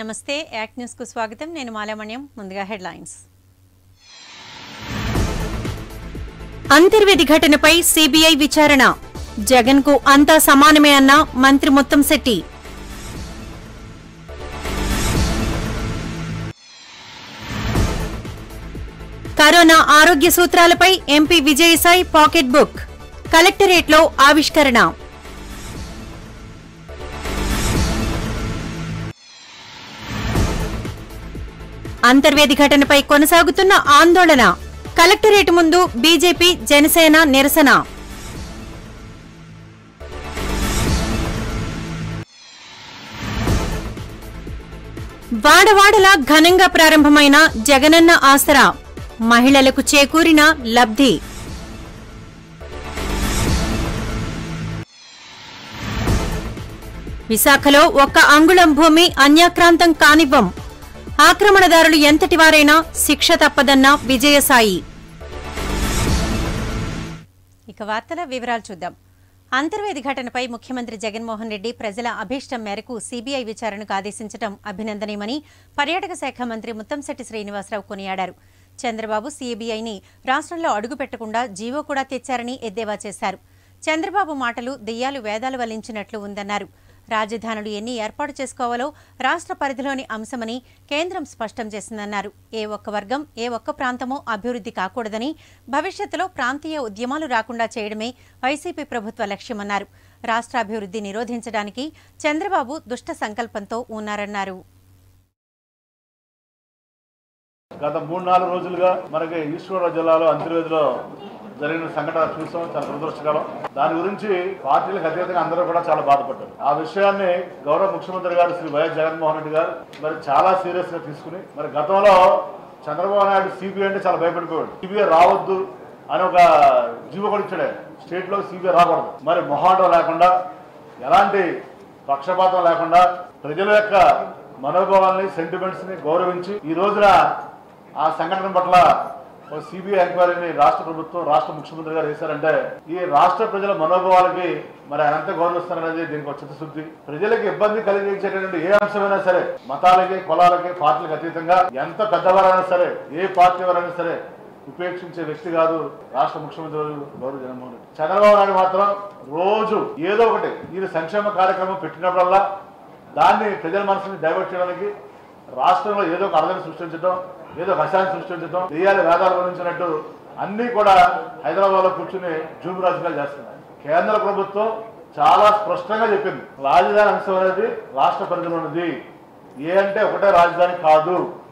నమస్తే act news కు స్వాగతం నేను మాలామణ్యం ముందుగా హెడ్లైన్స్ అంతర్వేది ఘటనపై సిబిఐ విచారణ జగన్ కు అంతా సమానమే అన్న మంత్రి ముత్తంశెట్టి కరోనా ఆరోగ్య సూత్రాలపై ఎంపీ విజయసాయి పాకెట్ బుక్ కలెక్టరేట్లో ఆవిష్కరణ అంతర్వేది ఘటనపై కొనసాగుతున్న ఆందోళన కలెక్టరేట్ ముందు బీజేపీ జనసేన నిరసన వాడవాడలా ఘనంగా ప్రారంభమైన జగనన్న ఆసరా మహిళలకు చేకూరిన లబ్ధి విశాఖలో ఒక్క అంగుళం భూమి అన్యాక్రాంతం కానివ్వం ఆక్రమణదారులు ఎంతటివారైనా శిక్ష తప్పదన్న విజయసాయి ఇక వార్తల వివరాలు చూద్దాం అంతర్వేది ఘటనపై ముఖ్యమంత్రి జగన్మోహన్ రెడ్డి ప్రజల అభీష్టం మేరకు సీబీఐ విచారణకు ఆదేశించడం అభినందనీయమని పర్యాటక శాఖ మంత్రి ముత్తంశెట్టి శ్రీనివాసరావు కొనియాడారు చంద్రబాబు సీబీఐని రాష్ట్రంలో అడుగుపెట్టకుండా జీవో కూడా తెచ్చారని ఎద్దేవా చేశారు చంద్రబాబు మాటలు దెయ్యాలు వేదాలు వల్లించినట్లు ఉందన్నారు రాజధానులు ఎన్ని ఏర్పాటు చేసుకోవాలో రాష్ట్ర పరిధిలోని అంశమని కేంద్రం స్పష్టం చేసిందన్నారు ఏ ఒక్క వర్గం ఏ ఒక్క ప్రాంతమో అభివృద్ధి కాకూడదని భవిష్యత్తులో ప్రాంతీయ ఉద్యమాలు రాకుండా చేయడమే వైసీపీ ప్రభుత్వ లక్ష్యమన్నారు రాష్ట్రాభివృద్ధి నిరోధించడానికి చంద్రబాబు దుష్ట సంకల్పంతో ఉన్నారన్నారు గత మూడు నాలుగు రోజులుగా మనకి ఈస్ట్ గోదావరి జిల్లాలో అంతర్వేదిలో జరిగిన సంఘటన చూసాం చాలా దురదృష్టకరం దాని గురించి పార్టీలకు అతీతంగా అందరూ కూడా చాలా బాధపడ్డారు ఆ విషయాన్ని గౌరవ ముఖ్యమంత్రి గారు శ్రీ వైఎస్ జగన్మోహన్ రెడ్డి గారు మరి చాలా సీరియస్ గా తీసుకుని మరి గతంలో చంద్రబాబు నాయుడు సిబిఐ అంటే చాలా భయపడిపోయాడు సిబిఐ రావద్దు అని ఒక జీవో కూడా ఇచ్చాడు స్టేట్ లో సిబిఐ రాకూడదు మరి మొహాటం లేకుండా ఎలాంటి పక్షపాతం లేకుండా ప్రజల యొక్క మనోభావాల్ని సెంటిమెంట్స్ ని గౌరవించి ఈ రోజున ఆ సంఘటన పట్ల ఒక సిబిఐ ఎంక్వైరీని రాష్ట్ర ప్రభుత్వం రాష్ట్ర ముఖ్యమంత్రి గారు వేశారంటే ఈ రాష్ట్ర ప్రజల మనోభావాలకి మరి ఆయన ఎంత గౌరవిస్తారనేది దీనికి ఒక చిత్తశుద్ధి ప్రజలకు ఇబ్బంది కలిగించేటటువంటి ఏ అంశమైనా సరే మతాలకి కులాలకి పార్టీలకు అతీతంగా ఎంత పెద్దవారైనా సరే ఏ పార్టీ వారైనా సరే ఉపేక్షించే వ్యక్తి కాదు రాష్ట్ర ముఖ్యమంత్రి వర్యులు గౌరవ జగన్మోహన్ రెడ్డి చంద్రబాబు నాయుడు మాత్రం రోజు ఏదో ఒకటి ఈయన సంక్షేమ కార్యక్రమం పెట్టినప్పుడల్లా దాన్ని ప్రజల మనసుని డైవర్ట్ చేయడానికి రాష్ట్రంలో ఏదో ఒక అర్థం సృష్టించడం ఏదో ఒక అశాంతి సృష్టించడం దెయ్యాల వేదాలు గురించినట్టు అన్ని కూడా హైదరాబాద్ లో కూర్చుని జూమ్ రాజకీయాలు చేస్తున్నాయి కేంద్ర ప్రభుత్వం చాలా స్పష్టంగా చెప్పింది రాజధాని అంశం అనేది రాష్ట్ర పరిధిలో ఉన్నది ఏ అంటే ఒకటే రాజధాని కాదు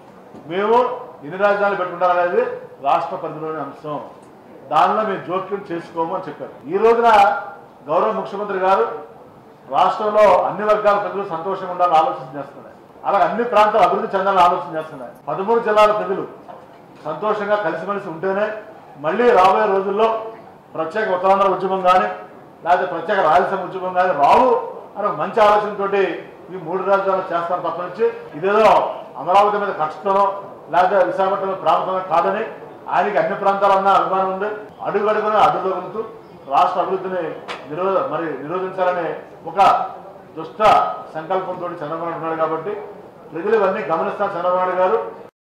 మేము ఎన్ని రాజధానులు పెట్టుకుంటారనేది రాష్ట్ర పరిధిలోని అంశం దానిలో మేము జోక్యం చేసుకోము అని చెప్పారు ఈ రోజున గౌరవ ముఖ్యమంత్రి గారు రాష్ట్రంలో అన్ని వర్గాల ప్రజలు సంతోషంగా ఉండాలని ఆలోచన చేస్తున్నాయి అలాగే అన్ని ప్రాంతాలు అభివృద్ధి చెందాలని ఆలోచన చేస్తున్నాయి పదమూడు జిల్లాల ప్రజలు సంతోషంగా కలిసిమెలిసి ఉంటేనే మళ్ళీ రాబోయే రోజుల్లో ప్రత్యేక ఉత్తరాంధ్ర ఉద్యమం కానీ లేకపోతే ప్రత్యేక రాయలసీమ ఉద్యమం కానీ రావు అని ఒక మంచి ఆలోచనతోటి ఈ మూడు రాజధానులు చేస్తాను తప్ప నుంచి ఇదేదో అమరావతి మీద కష్టమో లేకపోతే విశాఖపట్నం ప్రాంతమే కాదని ఆయనకి అన్ని ప్రాంతాలన్నా అభిమానం ఉంది అడుగు అడుగున అడ్డుదొరుకుతూ రాష్ట్ర అభివృద్ధిని నిరోధ మరి నిరోధించాలనే ఒక దుష్ట సంకల్పంతో చంద్రబాబు నాయుడు ఉన్నాడు కాబట్టి ప్రజలు ఇవన్నీ గమనిస్తారు చంద్రబాబు నాయుడు గారు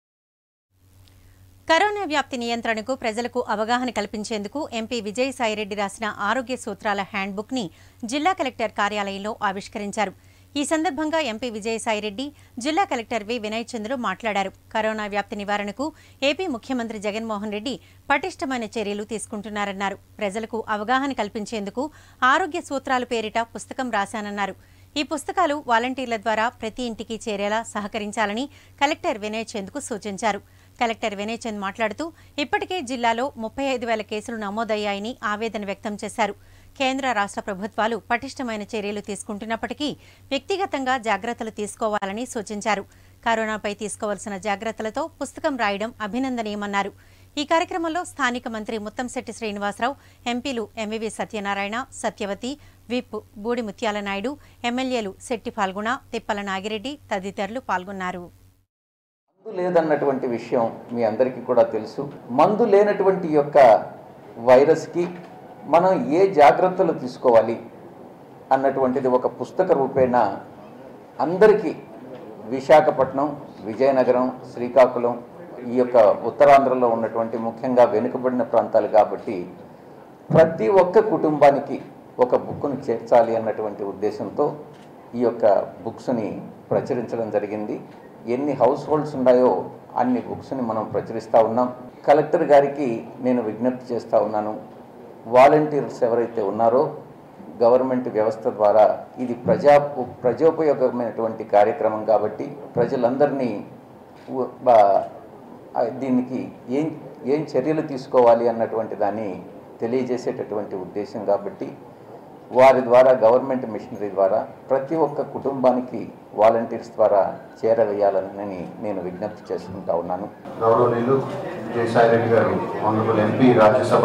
కరోనా వ్యాప్తి నియంత్రణకు ప్రజలకు అవగాహన కల్పించేందుకు ఎంపీ విజయసాయిరెడ్డి రాసిన ఆరోగ్య సూత్రాల హ్యాండ్బుక్ ని జిల్లా కలెక్టర్ కార్యాలయంలో ఆవిష్కరించారు ఈ సందర్భంగా ఎంపీ విజయసాయిరెడ్డి జిల్లా కలెక్టర్ వి వినయ్ చంద్రు మాట్లాడారు కరోనా వ్యాప్తి నివారణకు ఏపీ ముఖ్యమంత్రి జగన్మోహన్ రెడ్డి పటిష్టమైన చర్యలు తీసుకుంటున్నారన్నారు ప్రజలకు అవగాహన కల్పించేందుకు ఆరోగ్య సూత్రాలు పేరిట పుస్తకం రాశానన్నారు ఈ పుస్తకాలు వాలంటీర్ల ద్వారా ప్రతి ఇంటికి చేరేలా సహకరించాలని కలెక్టర్ వినయ్ చంద్కు సూచించారు కలెక్టర్ వినయ్ చంద్ మాట్లాడుతూ ఇప్పటికే జిల్లాలో ముప్పై ఐదు వేల కేసులు నమోదయ్యాయని ఆవేదన వ్యక్తం చేశారు కేంద్ర రాష్ట్ర ప్రభుత్వాలు పటిష్టమైన చర్యలు తీసుకుంటున్నప్పటికీ వ్యక్తిగతంగా జాగ్రత్తలు తీసుకోవాలని సూచించారు కరోనాపై తీసుకోవాల్సిన జాగ్రత్తలతో పుస్తకం రాయడం అభినందనీయమన్నారు ఈ కార్యక్రమంలో స్థానిక మంత్రి ముత్తంశెట్టి శ్రీనివాసరావు ఎంపీలు ఎంవివి సత్యనారాయణ సత్యవతి విప్ బూడి ముత్యాల నాయుడు ఎమ్మెల్యేలు శెట్టి పాల్గొన తిప్పల నాగిరెడ్డి తదితరులు పాల్గొన్నారు మందు లేదన్నటువంటి విషయం మీ అందరికీ కూడా తెలుసు మందు లేనటువంటి యొక్క వైరస్కి మనం ఏ జాగ్రత్తలు తీసుకోవాలి అన్నటువంటిది ఒక పుస్తక రూపేణ అందరికీ విశాఖపట్నం విజయనగరం శ్రీకాకుళం ఈ యొక్క ఉత్తరాంధ్రలో ఉన్నటువంటి ముఖ్యంగా వెనుకబడిన ప్రాంతాలు కాబట్టి ప్రతి ఒక్క కుటుంబానికి ఒక బుక్ను చేర్చాలి అన్నటువంటి ఉద్దేశంతో ఈ యొక్క బుక్స్ని ప్రచురించడం జరిగింది ఎన్ని హౌస్ హోల్డ్స్ ఉన్నాయో అన్ని బుక్స్ని మనం ప్రచురిస్తూ ఉన్నాం కలెక్టర్ గారికి నేను విజ్ఞప్తి చేస్తూ ఉన్నాను వాలంటీర్స్ ఎవరైతే ఉన్నారో గవర్నమెంట్ వ్యవస్థ ద్వారా ఇది ప్రజా ప్రజోపయోగమైనటువంటి కార్యక్రమం కాబట్టి ప్రజలందరినీ ఉ- బా- ఆ దీనికి ఏం ఏం చర్యలు తీసుకోవాలి అన్నటువంటి దాన్ని తెలియజేసేటటువంటి ఉద్దేశం కాబట్టి వారి ద్వారా గవర్నమెంట్ మిషనరీ ద్వారా ప్రతి ఒక్క కుటుంబానికి వాలంటీర్స్ ద్వారా చేరవేయాలని నేను విజ్ఞప్తి చేసుకుంటా ఉన్నాను గౌరవనీయులు విజయసాయి రెడ్డి గారు ఆనరబుల్ ఎంపీ రాజ్యసభ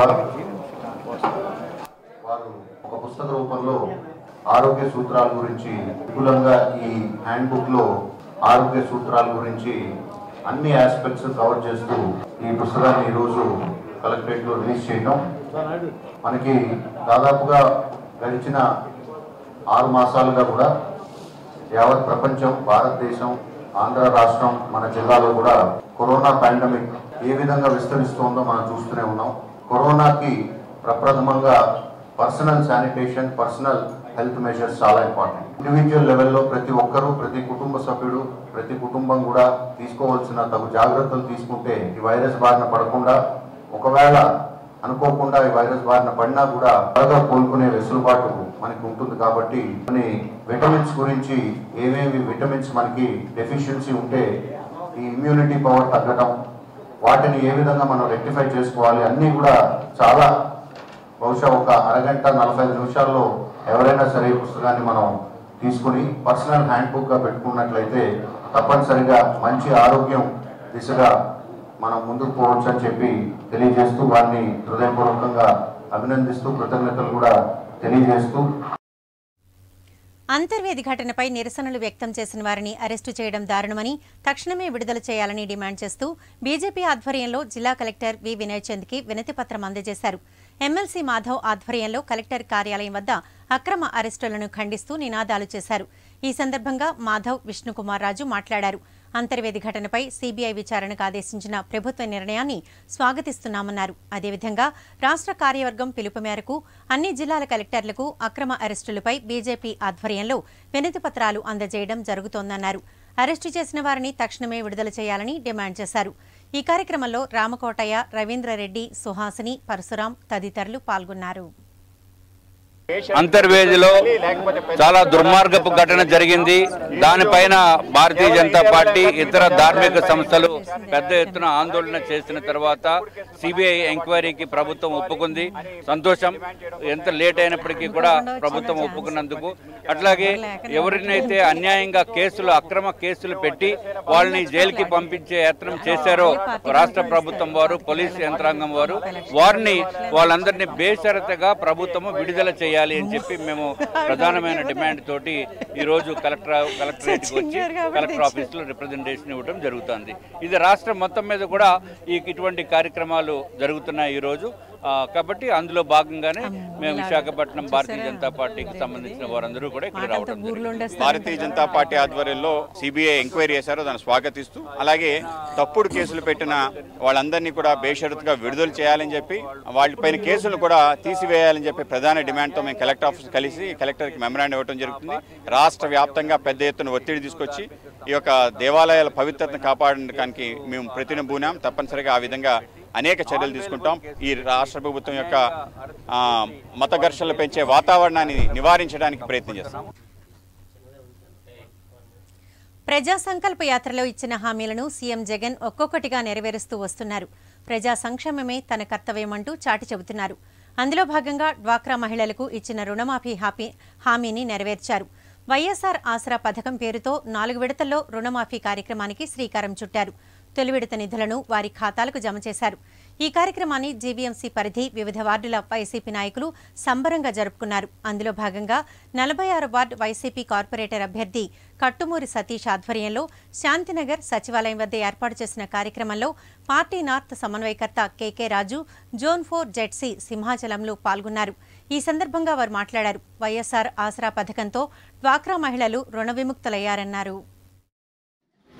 వారు ఒక పుస్తక రూపంలో ఆరోగ్య సూత్రాల గురించి విపులంగా ఈ హ్యాండ్ బుక్ లో ఆరోగ్య సూత్రాల గురించి అన్ని ఆస్పెక్ట్స్ కవర్ చేస్తూ ఈ పుస్తకాన్ని ఈరోజు కలెక్టరేట్ లో రిలీజ్ చేయడం మనకి దాదాపుగా గడిచిన ఆరు మాసాలుగా కూడా యావత్ ప్రపంచం భారతదేశం ఆంధ్ర రాష్ట్రం మన జిల్లాలో కూడా కరోనా పాండమిక్ ఏ విధంగా విస్తరిస్తోందో మనం చూస్తూనే ఉన్నాం కరోనాకి ప్రప్రథమంగా personal sanitation personal health measures చాలా ఇంపార్టెంట్ ఇండివిజువల్ లెవెల్లో ప్రతి ఒక్కరూ ప్రతి కుటుంబ సభ్యుడు ప్రతి కుటుంబం కూడా తీసుకోవాల్సిన తగు జాగ్రత్తలు తీసుకుంటే ఈ వైరస్ బారిన పడకుండా ఒకవేళ అనుకోకుండా ఈ వైరస్ బారిన పడినా కూడా త్వరగా కోలుకునే వెసులుబాటు మనకి ఉంటుంది కాబట్టి కొన్ని విటమిన్స్ గురించి ఏమేమి విటమిన్స్ మనకి డెఫిషియన్సీ ఉంటే ఈ ఇమ్యూనిటీ పవర్ తగ్గడం వాటిని ఏ విధంగా మనం రెక్టిఫై చేసుకోవాలి అన్నీ కూడా చాలా బహుశా ఒక అరగంట నలభై ఐదు నిమిషాల్లో ఎవరైనా సరే ఈ పుస్తకాన్ని మనం తీసుకుని పర్సనల్ హ్యాండ్ బుక్ గా పెట్టుకున్నట్లయితే తప్పనిసరిగా మంచి ఆరోగ్యం దిశగా మనం ముందుకు పోవచ్చు అని చెప్పి తెలియజేస్తూ వారిని హృదయపూర్వకంగా అభినందిస్తూ కృతజ్ఞతలు కూడా తెలియజేస్తూ అంతర్వేది ఘటనపై నిరసనలు వ్యక్తం చేసిన వారిని అరెస్టు చేయడం దారుణమని తక్షణమే విడుదల చేయాలని డిమాండ్ చేస్తూ బీజేపీ ఆధ్వర్యంలో జిల్లా కలెక్టర్ వి వినయ్ చంద్కి వినతి పత్రం అందజేశారు ఎమ్మెల్సీ మాధవ్ ఆధ్వర్యంలో కలెక్టర్ కార్యాలయం వద్ద అక్రమ అరెస్టులను ఖండిస్తూ నినాదాలు చేశారు ఈ సందర్భంగా మాధవ్ విష్ణుకుమార్ రాజు మాట్లాడారు అంతర్వేది ఘటనపై సీబీఐ విచారణకు ఆదేశించిన ప్రభుత్వ నిర్ణయాన్ని స్వాగతిస్తున్నామన్నారు అదేవిధంగా రాష్ట్ర కార్యవర్గం పిలుపు మేరకు అన్ని జిల్లాల కలెక్టర్లకు అక్రమ అరెస్టులపై బీజేపీ ఆధ్వర్యంలో వినతి పత్రాలు అందజేయడం జరుగుతోందన్నారు అరెస్టు చేసిన వారిని తక్షణమే విడుదల చేయాలని డిమాండ్ చేశారు ఈ కార్యక్రమంలో రామకోటయ్య రవీంద్రరెడ్డి సుహాసిని పరశురాం తదితరులు పాల్గొన్నారు అంతర్వేదిలో చాలా దుర్మార్గపు ఘటన జరిగింది దానిపైన భారతీయ జనతా పార్టీ ఇతర ధార్మిక సంస్థలు పెద్ద ఎత్తున ఆందోళన చేసిన తర్వాత సిబిఐ ఎంక్వైరీకి ప్రభుత్వం ఒప్పుకుంది సంతోషం ఎంత లేట్ అయినప్పటికీ కూడా ప్రభుత్వం ఒప్పుకున్నందుకు అట్లాగే ఎవరినైతే అన్యాయంగా కేసులు అక్రమ కేసులు పెట్టి వాళ్ళని జైలుకి పంపించే యత్నం చేశారో రాష్ట్ర ప్రభుత్వం వారు పోలీస్ యంత్రాంగం వారు వారిని వాళ్ళందరినీ బేషరతగా ప్రభుత్వము విడుదల చేయాలి అని చెప్పి మేము ప్రధానమైన డిమాండ్ తోటి ఈ రోజు కలెక్టర్ కలెక్టరేట్ వచ్చి కలెక్టర్ ఆఫీస్ లో రిప్రజెంటేషన్ ఇవ్వడం జరుగుతుంది ఇది రాష్ట్రం మొత్తం మీద కూడా ఈ ఇటువంటి కార్యక్రమాలు జరుగుతున్నాయి ఈ రోజు ఆ, కాబట్టి అందులో భాగంగానే మేము విశాఖపట్నం భారతీయ జనతా పార్టీకి సంబంధించిన వారందరూ కూడా ఇక్కడ రావడం జరిగింది భారతీయ జనతా పార్టీ ఆధ్వర్యంలో సిబిఐ ఎంక్వైరీ చేశారో దాన్ని స్వాగతిస్తూ అలాగే తప్పుడు కేసులు పెట్టిన వాళ్ళందరినీ కూడా బేషరతుగా విడుదల చేయాలని చెప్పి వాళ్ళపైన కేసులు కూడా తీసివేయాలని చెప్పి ప్రధాన డిమాండ్తో మేము కలెక్టర్ ఆఫీస్ కలిసి కలెక్టర్కి మెమరాండం ఇవ్వడం జరుగుతుంది రాష్ట్ర వ్యాప్తంగా పెద్ద ఎత్తున ఒత్తిడి తీసుకొచ్చి ఈ యొక్క దేవాలయాల పవిత్రతను కాపాడడానికి మేము ప్రతినబూనాం తప్పనిసరిగా ఆ విధంగా అనేక చర్యలు తీసుకుంటాం ఈ రాష్ట్ర ప్రభుత్వం యొక్క ఆ, మత ఘర్షణలు పెంచే వాతావరణాన్ని నివారించడానికి ప్రయత్నం చేస్తాం ప్రజా సంకల్ప యాత్రలో ఇచ్చిన హామీలను సీఎం జగన్ ఒక్కొక్కటిగా నెరవేరుస్తూ వస్తున్నారు ప్రజా సంక్షేమమే తన కర్తవ్యమంటూ చాటి చెబుతున్నారు అందులో భాగంగా డ్వాక్రా మహిళలకు ఇచ్చిన రుణమాఫీ హామీ హామీని నెరవేర్చారు వైఎస్ఆర్ ఆసరా పథకం పేరుతో నాలుగు విడతల్లో రుణమాఫీ కార్యక్రమానికి శ్రీకారం చుట్టారు తొలి విడత నిధులను వారి ఖాతాలకు జమ చేశారు ఈ కార్యక్రమాన్ని జీవీఎంసీ పరిధి వివిధ వార్డుల వైసీపీ నాయకులు సంబరంగా జరుపుకున్నారు అందులో భాగంగా నలభై ఆరు వార్డు వైసీపీ కార్పొరేటర్ అభ్యర్థి కట్టుమూరి సతీష్ ఆధ్వర్యంలో శాంతినగర్ సచివాలయం వద్ద ఏర్పాటు చేసిన కార్యక్రమంలో పార్టీ నార్త్ సమన్వయకర్త KK Raju zone four ZC సింహాచలంలో పాల్గొన్నారు ఈ సందర్భంగా వారు మాట్లాడారు వైఎస్ఆర్ ఆసరా పథకంతో డ్వాక్రా మహిళలు రుణ విముక్తులయ్యారన్నారు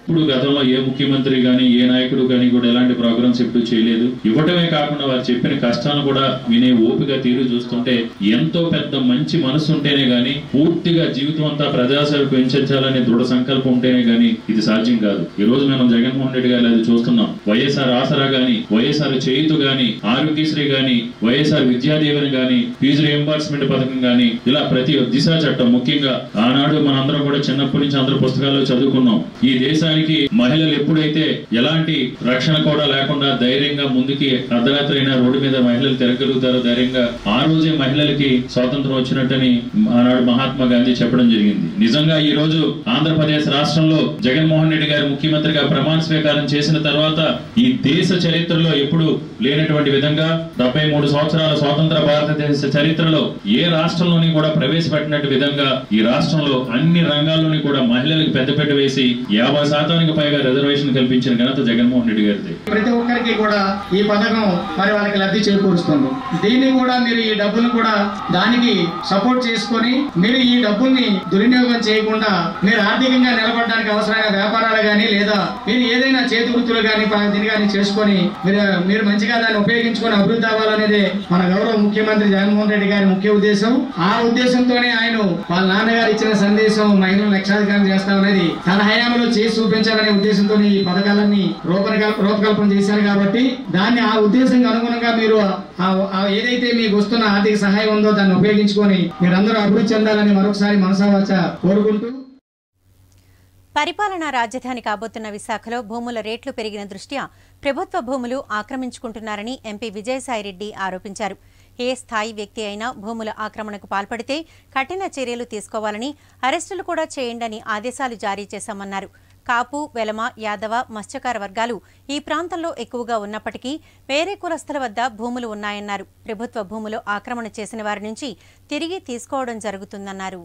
ఇప్పుడు గతంలో ఏ ముఖ్యమంత్రి కానీ ఏ నాయకుడు కానీ కూడా ఎలాంటి ప్రోగ్రామ్స్ ఎప్పుడు చేయలేదు ఇవ్వటమే కాకుండా వారు చెప్పిన కష్టాలను కూడా వినే ఓపిక తీరు చూస్తుంటే ఎంతో పెద్ద మంచి మనసు ఉంటేనే గాని పూర్తిగా జీవితం అంతా ప్రజాసేవ పెంచాలనే దృఢ సంకల్పం ఉంటేనే గాని ఇది సాధ్యం కాదు ఈ రోజు మనం జగన్మోహన్ రెడ్డి గారు అది చూస్తున్నాం వైఎస్ఆర్ ఆసరా గాని వైఎస్ఆర్ చేయుతు గాని ఆరోగ్యశ్రీ గాని వైఎస్ఆర్ విద్యాదీవెన గాని ఫీజు రియంబర్స్మెంట్ పథకం గాని ఇలా ప్రతి దిశ చట్టం ముఖ్యంగా ఆనాడు మనందరం కూడా చిన్నప్పటి నుంచి అందరూ పుస్తకాల్లో చదువుకున్నాం ఈ దేశానికి మహిళలు ఎప్పుడైతే ఎలాంటి రక్షణ కూడా లేకుండా ధైర్యంగా ముందుకి అర్ధరాత్రి అయినా రోడ్డు మీద మహిళలు తిరగలుగుతారో ధైర్యంగా ఆ రోజే మహిళలకి స్వాతంత్రం వచ్చినట్టని ఆనాడు మహాత్మా గాంధీ చెప్పడం జరిగింది నిజంగా ఈ రోజు ఆంధ్రప్రదేశ్ రాష్ట్రంలో జగన్మోహన్ రెడ్డి గారు ముఖ్యమంత్రిగా ప్రమాణ స్వీకారం చేసిన తర్వాత ఈ దేశ చరిత్రలో ఎప్పుడు లేనటువంటి విధంగా డెబ్బై మూడు సంవత్సరాల స్వాతంత్ర భారతదేశ చరిత్రలో ఏ రాష్ట్రంలోని కూడా ప్రవేశపెట్టినట్టు విధంగా ఈ రాష్ట్రంలో అన్ని రంగాల్లోని కూడా మహిళలకు పెద్దపీట వేసి యాభై శాతానికి పైగా రిజర్వేషన్ కల్పించిన ఘనత జగన్మోహన్ రెడ్డి గారిది ప్రతి ఒక్కరికి కూడా ఈ పథకం మరి వాళ్ళకి లబ్ధి చేకూరుస్తుంది దీన్ని కూడా మీరు ఈ డబ్బులు కూడా దానికి సపోర్ట్ చేసుకొని మీరు ఈ డబ్బుల్ని దుర్వినియోగం చేయకుండా మీరు ఆర్థికంగా నిలబడడానికి అవసరమైన వ్యాపారాలు కానీ లేదా మీరు ఏదైనా చేతి వృత్తులు కానీ దీని కానీ చేసుకొని మీరు మీరు మంచిగా దాన్ని ఉపయోగించుకొని అభివృద్ధి అవ్వాలనేది మన గౌరవ ముఖ్యమంత్రి జగన్మోహన్ రెడ్డి గారి ముఖ్య ఉద్దేశం ఆ ఉద్దేశంతోనే ఆయన వాళ్ళ నాన్నగారు ఇచ్చిన సందేశం మహిళలు లక్షాధికారం చేస్తామనేది తన హయాంలో చేసి చూపించాలనే ఉద్దేశంతో ఈ పథకాలన్నీ రూపకల్ రూపకల్పన చేశారు కాబట్టి దాన్ని ఆ ఉద్దేశంకి అనుగుణంగా మీరు ఆ- ఆ ఏదైతే మీకు వస్తున్న ఆర్థిక సహాయం ఉందో దాన్ని ఉపయోగించుకొని మీరందరూ అభివృద్ధి చెందాలని మరొకసారి మనసావాచ కోరుకుంటూ పరిపాలనా రాజధాని కాబోతున్న విశాఖలో భూముల రేట్లు పెరిగిన దృష్ట్యా ప్రభుత్వ భూములు ఆక్రమించుకుంటున్నారని ఎంపీ విజయసాయిరెడ్డి ఆరోపించారు ఏ స్థాయి వ్యక్తి అయినా భూముల ఆక్రమణకు పాల్పడితే కఠిన చర్యలు తీసుకోవాలని అరెస్టులు కూడా చేయండని ఆదేశాలు జారీ చేశామన్నారు కాపు వెలమ యాదవ మత్స్యకార వర్గాలు ఈ ప్రాంతంలో ఎక్కువగా ఉన్నప్పటికీ వేరే కులస్తుల వద్ద భూములు ఉన్నాయన్నారు ప్రభుత్వ భూములు ఆక్రమణ చేసిన వారి నుంచి తిరిగి తీసుకోవడం జరుగుతుందన్నారు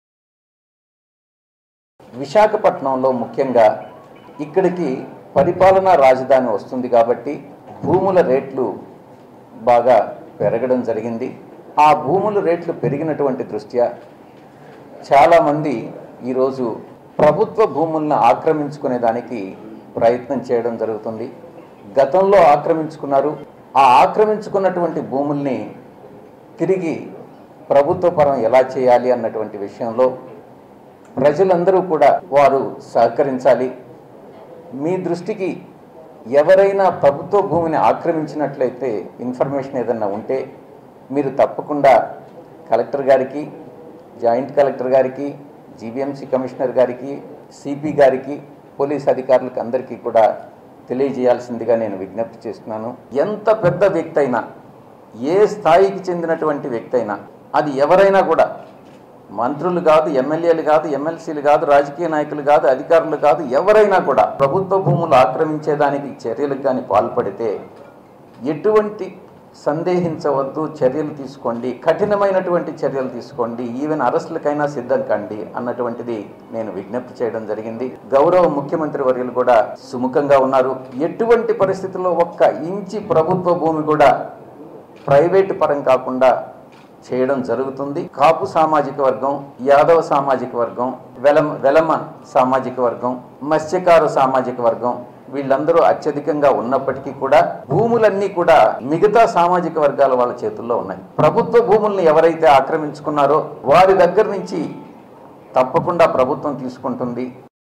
విశాఖపట్నంలో ముఖ్యంగా ఇక్కడికి పరిపాలనా రాజధాని వస్తుంది కాబట్టి భూముల రేట్లు బాగా పెరగడం జరిగింది ఆ భూముల రేట్లు పెరిగినటువంటి దృష్ట్యా చాలామంది ఈరోజు ప్రభుత్వ భూములను ఆక్రమించుకునే దానికి ప్రయత్నం చేయడం జరుగుతుంది గతంలో ఆక్రమించుకున్నారు ఆ ఆక్రమించుకున్నటువంటి భూముల్ని తిరిగి ప్రభుత్వ పరం ఎలా చేయాలి అన్నటువంటి విషయంలో ప్రజలందరూ కూడా వారు సహకరించాలి మీ దృష్టికి ఎవరైనా ప్రభుత్వ భూమిని ఆక్రమించినట్లయితే ఇన్ఫర్మేషన్ ఏదన్నా ఉంటే మీరు తప్పకుండా కలెక్టర్ గారికి జాయింట్ కలెక్టర్ గారికి జీబీఎంసీ కమిషనర్ గారికి సిపి గారికి పోలీస్ అధికారులకు అందరికీ కూడా తెలియజేయాల్సిందిగా నేను విజ్ఞప్తి చేస్తున్నాను ఎంత పెద్ద వ్యక్తి అయినా ఏ స్థాయికి చెందినటువంటి వ్యక్తి అయినా అది ఎవరైనా కూడా మంత్రులు కాదు ఎమ్మెల్యేలు కాదు ఎమ్మెల్సీలు కాదు రాజకీయ నాయకులు కాదు అధికారులు కాదు ఎవరైనా కూడా ప్రభుత్వ భూములు ఆక్రమించేదానికి చర్యలకు కానీ పాల్పడితే ఎటువంటి సందేహించవద్దు చర్యలు తీసుకోండి కఠినమైనటువంటి చర్యలు తీసుకోండి ఈవెన్ అరెస్టులకైనా సిద్ధం కండి అన్నటువంటిది నేను విజ్ఞప్తి చేయడం జరిగింది గౌరవ ముఖ్యమంత్రి వర్యులు కూడా సుముఖంగా ఉన్నారు ఎటువంటి పరిస్థితుల్లో ఒక్క ఇంచి ప్రభుత్వ భూమి కూడా ప్రైవేటు పరం కాకుండా చేయడం జరుగుతుంది కాపు సామాజిక వర్గం యాదవ సామాజిక వర్గం వెలమ వెలమ సామాజిక వర్గం మత్స్యకారు సామాజిక వర్గం వీళ్ళందరూ అత్యధికంగా ఉన్నప్పటికీ కూడా భూములన్నీ కూడా మిగతా సామాజిక వర్గాల వాళ్ళ చేతుల్లో ఉన్నాయి ప్రభుత్వ భూముల్ని ఎవరైతే ఆక్రమించుకున్నారో వారి దగ్గర నుంచి తప్పకుండా ప్రభుత్వం తీసుకుంటుంది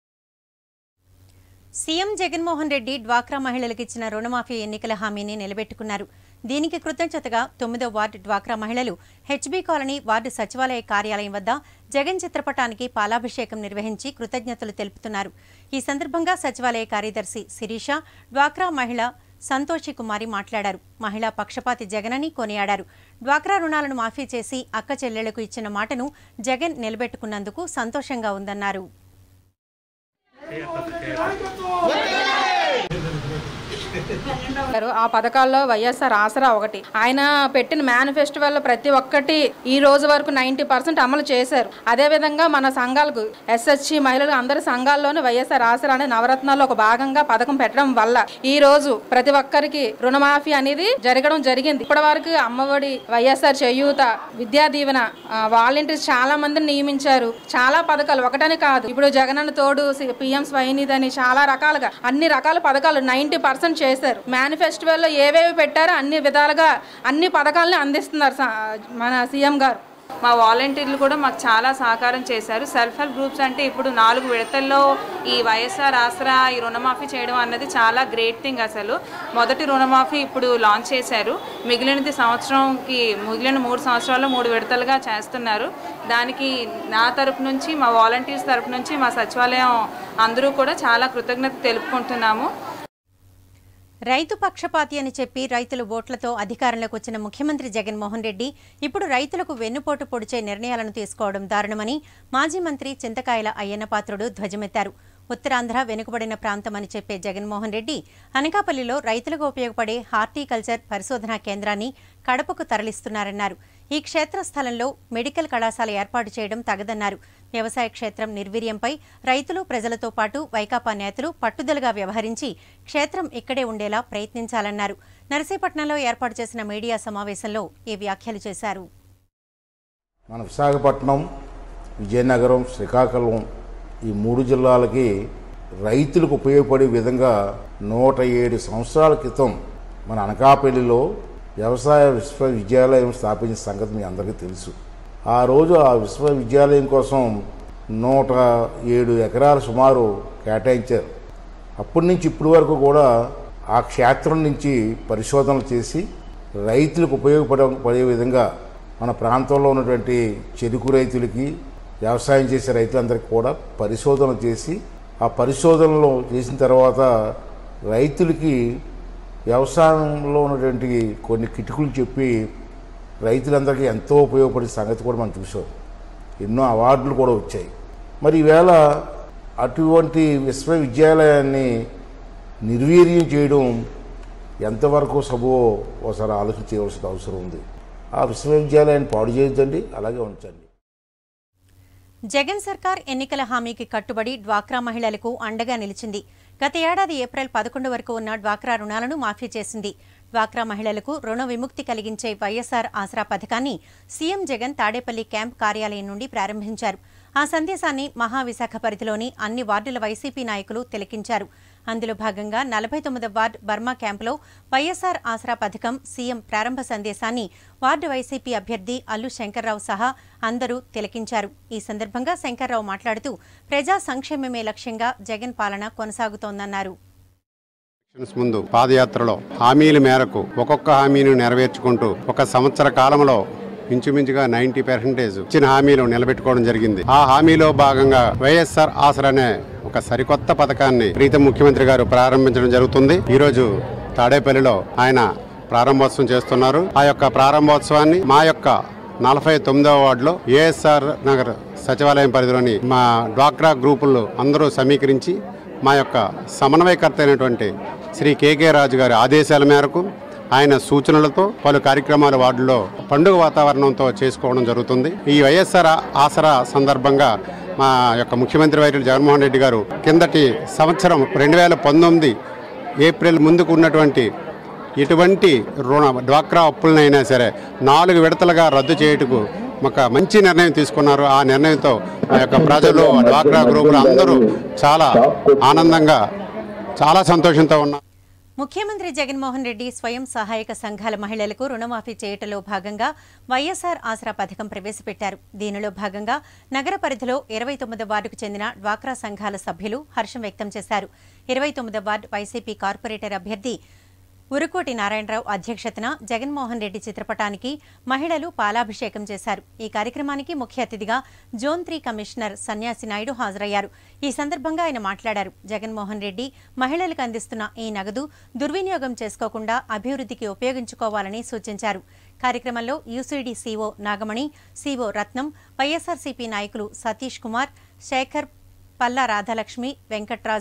సీఎం జగన్మోహన్ రెడ్డి డ్వాక్రా మహిళలకు ఇచ్చిన రుణమాఫీ ఎన్నికల హామీని నిలబెట్టుకున్నారు దీనికి కృతజ్ఞతగా తొమ్మిదో వార్డు డ్వాక్రా మహిళలు హెచ్బీ కాలనీ వార్డు సచివాలయ కార్యాలయం వద్ద జగన్ చిత్రపటానికి పాలాభిషేకం నిర్వహించి కృతజ్ఞతలు తెలుపుతున్నారు ఈ సందర్భంగా సచివాలయ కార్యదర్శి శిరీష డ్వాక్రా మహిళ సంతోషి కుమారి మాట్లాడారు మహిళా పక్షపాతి జగనని కొనియాడారు డ్వాక్రా రుణాలను మాఫీ చేసి అక్క చెల్లెళ్లకు ఇచ్చిన మాటను జగన్ నిలబెట్టుకున్నందుకు సంతోషంగా ఉందన్నారు గారు ఆ పథకాల్లో వైఎస్ఆర్ ఆసరా ఒకటి ఆయన పెట్టిన మేనిఫెస్టోలో ప్రతి ఒక్కటి ఈ రోజు వరకు నైన్టీ పర్సెంట్ అమలు చేశారు అదే విధంగా మన సంఘాలకు ఎస్హెచ్సి మహిళలు అందరి సంఘాల్లోనూ వైఎస్ఆర్ ఆసరా అనే నవరత్నాల్లో ఒక భాగంగా పథకం పెట్టడం వల్ల ఈ రోజు ప్రతి ఒక్కరికి రుణమాఫీ అనేది జరగడం జరిగింది ఇప్పటి వరకు అమ్మఒడి వైఎస్ఆర్ చేయూత విద్యా దీవెన వాలంటీర్స్ చాలా మందిని నియమించారు చాలా పథకాలు ఒకటని కాదు ఇప్పుడు జగనన్న తోడు పిఎం స్వయనిధి అని చాలా రకాలుగా అన్ని రకాల పథకాలు నైన్టీ పర్సెంట్ చేశారు మేనిఫెస్టోలో ఏవేవి పెట్టారో అన్ని విధాలుగా అన్ని పథకాలని అందిస్తున్నారు స- మన సీఎం గారు మా వాలంటీర్లు కూడా మాకు చాలా సహకారం చేశారు సెల్ఫ్ హెల్ప్ గ్రూప్స్ అంటే ఇప్పుడు నాలుగు విడతల్లో ఈ వైఎస్ఆర్ ఆసరా ఈ రుణమాఫీ చేయడం అన్నది చాలా గ్రేట్ థింగ్ అసలు మొదటి రుణమాఫీ ఇప్పుడు లాంచ్ చేశారు మిగిలినది సంవత్సరంకి మిగిలిన మూడు సంవత్సరాల్లో మూడు విడతలుగా చేస్తున్నారు దానికి నా తరపు నుంచి మా వాలంటీర్స్ తరపు నుంచి మా సచివాలయం అందరూ కూడా చాలా కృతజ్ఞత తెలుపుకుంటున్నాము రైతు పక్షపాతి అని చెప్పి రైతులు ఓట్లతో అధికారంలోకి వచ్చిన ముఖ్యమంత్రి జగన్మోహన్ రెడ్డి ఇప్పుడు రైతులకు వెన్నుపోటు పొడిచే నిర్ణయాలను తీసుకోవడం దారుణమని మాజీ మంత్రి చింతకాయల అయ్యన్నపాత్రుడు ధ్వజమెత్తారు ఉత్తరాంధ్ర వెనుకబడిన ప్రాంతమని చెప్పే జగన్మోహన్ రెడ్డి అనకాపల్లిలో రైతులకు ఉపయోగపడే హార్టికల్చర్ పరిశోధనా కేంద్రాన్ని కడపకు తరలిస్తున్నారన్నారు ఈ క్షేత్రస్థలంలో మెడికల్ కళాశాల ఏర్పాటు చేయడం తగదన్నారు వ్యవసాయ క్షేత్రం నిర్వీర్యంపై రైతులు ప్రజలతో పాటు వైకాపా నేతలు పట్టుదలగా వ్యవహరించి క్షేత్రం ఇక్కడే ఉండేలా ప్రయత్నించాలన్నారు నరసీపట్నంలో ఏర్పాటు చేసిన మీడియా సమావేశంలో ఈ వ్యాఖ్యలు చేశారు మన విశాఖపట్నం విజయనగరం శ్రీకాకుళం ఈ మూడు జిల్లాలకి రైతులకు ఉపయోగపడే విధంగా నూట ఏడు సంవత్సరాల క్రితం మన అనకాపల్లిలో వ్యవసాయ విశ్వవిద్యాలయం స్థాపించిన సంగతి మీ అందరికీ తెలుసు ఆ రోజు ఆ విశ్వవిద్యాలయం కోసం నూట ఏడు ఎకరాలు సుమారు కేటాయించారు అప్పటి నుంచి ఇప్పటి వరకు కూడా ఆ క్షేత్రం నుంచి పరిశోధనలు చేసి రైతులకు ఉపయోగపడే పడే విధంగా మన ప్రాంతంలో ఉన్నటువంటి చెరుకు రైతులకి వ్యవసాయం చేసే రైతులందరికీ కూడా పరిశోధన చేసి ఆ పరిశోధనలు చేసిన తర్వాత రైతులకి వ్యవసాయంలో ఉన్నటువంటి కొన్ని కిటుకులు చెప్పి రైతులందరికీ ఎంతో ఉపయోగపడే సంగతి కూడా మనం చూసాం ఎన్నో అవార్డులు కూడా వచ్చాయి మరి ఈవేళ అటువంటి విశ్వవిద్యాలయాన్ని నిర్వీర్యం చేయడం ఎంతవరకు సబో ఒకసారి ఆలోచించవలసిన అవసరం ఉంది ఆ విశ్వవిద్యాలయాన్ని పాడు చేయొద్దండి అలాగే ఉంచండి జగన్ సర్కార్ ఎన్నికల హామీకి కట్టుబడి డ్వాక్రా మహిళలకు అండగా నిలిచింది గత ఏడాది ఏప్రిల్ పదకొండు వరకు ఉన్న డ్వాక్రా రుణాలను మాఫీ చేసింది డ్వాక్రా మహిళలకు రుణ విముక్తి కలిగించే వైఎస్ఆర్ ఆసరా పథకాన్ని సీఎం జగన్ తాడేపల్లి క్యాంప్ కార్యాలయం నుండి ప్రారంభించారు ఆ సందేశాన్ని మహావిశాఖ పరిధిలోని అన్ని వార్డుల వైసీపీ నాయకులు తిలకించారు అందులో భాగంగా నలభై తొమ్మిదవ వార్డు బర్మా క్యాంపులో వైఎస్ఆర్ ఆసరా పథకం సీఎం ప్రారంభ సందేశాన్ని వార్డు వైసీపీ అభ్యర్థి అల్లు శంకర్రావు సహా అందరూ తిలకించారు ఈ సందర్భంగా శంకర్రావు మాట్లాడుతూ ప్రజా సంక్షేమమే లక్ష్యంగా జగన్ పాలన కొనసాగుతోందన్నారు ఎలక్షన్స్ ముందు పాదయాత్రలో హామీల మేరకు ఒక్కొక్క హామీని నెరవేర్చుకుంటూ ఒక సంవత్సర కాలంలో ఇంచుమించుగా నైన్టీ పర్సెంటేజ్ ఇచ్చిన హామీలు నిలబెట్టుకోవడం జరిగింది ఆ హామీలో భాగంగా వైఎస్ఆర్ ఆసరా అనే ఒక సరికొత్త పథకాన్ని ప్రీతం ముఖ్యమంత్రి గారు ప్రారంభించడం జరుగుతుంది ఈ రోజు తాడేపల్లిలో ఆయన ప్రారంభోత్సవం చేస్తున్నారు ఆ యొక్క ప్రారంభోత్సవాన్ని మా యొక్క నలభై తొమ్మిదవ వార్డులో ఏఎస్ఆర్ నగర్ సచివాలయం పరిధిలోని మా డ్వాక్రా గ్రూపులు అందరూ సమీకరించి మా యొక్క సమన్వయకర్త అయినటువంటి శ్రీ కేకే రాజు గారి ఆదేశాల మేరకు ఆయన సూచనలతో పలు కార్యక్రమాలు వార్డులో పండుగ వాతావరణంతో చేసుకోవడం జరుగుతుంది ఈ వైఎస్ఆర్ ఆసరా సందర్భంగా మా యొక్క ముఖ్యమంత్రి వైద్యులు జగన్మోహన్ రెడ్డి గారు కిందటి సంవత్సరం రెండు వేల పంతొమ్మిది ఏప్రిల్ ముందుకు ఉన్నటువంటి ఎటువంటి రుణ డ్వాక్రా అప్పులనైనా సరే నాలుగు విడతలుగా రద్దు చేయుటకు ఒక మంచి నిర్ణయం తీసుకున్నారు ఆ నిర్ణయంతో మా యొక్క ప్రజలు డ్వాక్రా గ్రూపులు అందరూ చాలా ఆనందంగా చాలా సంతోషంతో ఉన్నారు ముఖ్యమంత్రి జగన్మోహన్ రెడ్డి స్వయం సహాయక సంఘాల మహిళలకు రుణమాఫీ చేయటంలో భాగంగా వైఎస్ఆర్ ఆసరా పథకం ప్రవేశపెట్టారు దీనిలో భాగంగా నగర పరిధిలో ఇరవై తొమ్మిదో వార్డుకు చెందిన డ్వాక్రా సంఘాల సభ్యులు హర్షం వ్యక్తం చేశారు ఇరవై తొమ్మిదో వార్డు వైసీపీ కార్పొరేటర్ అభ్యర్థి ఉరుకోటి నారాయణరావు అధ్యక్షతన జగన్మోహన్ రెడ్డి చిత్రపటానికి మహిళలు పాలాభిషేకం చేశారు ఈ కార్యక్రమానికి ముఖ్య అతిథిగా జోన్ త్రీ కమిషనర్ సన్యాసి నాయుడు హాజరయ్యారు ఈ సందర్భంగా ఆయన మాట్లాడారు జగన్మోహన్ రెడ్డి మహిళలకు అందిస్తున్న ఈ నగదు దుర్వినియోగం చేసుకోకుండా అభివృద్ధికి ఉపయోగించుకోవాలని సూచించారు కార్యక్రమంలో UCD CO Nagamani CO Ratnam YSRCP నాయకులు సతీష్ కుమార్ శేఖర్ పల్లా రాధాలక్ష్మి వెంకట్రాజు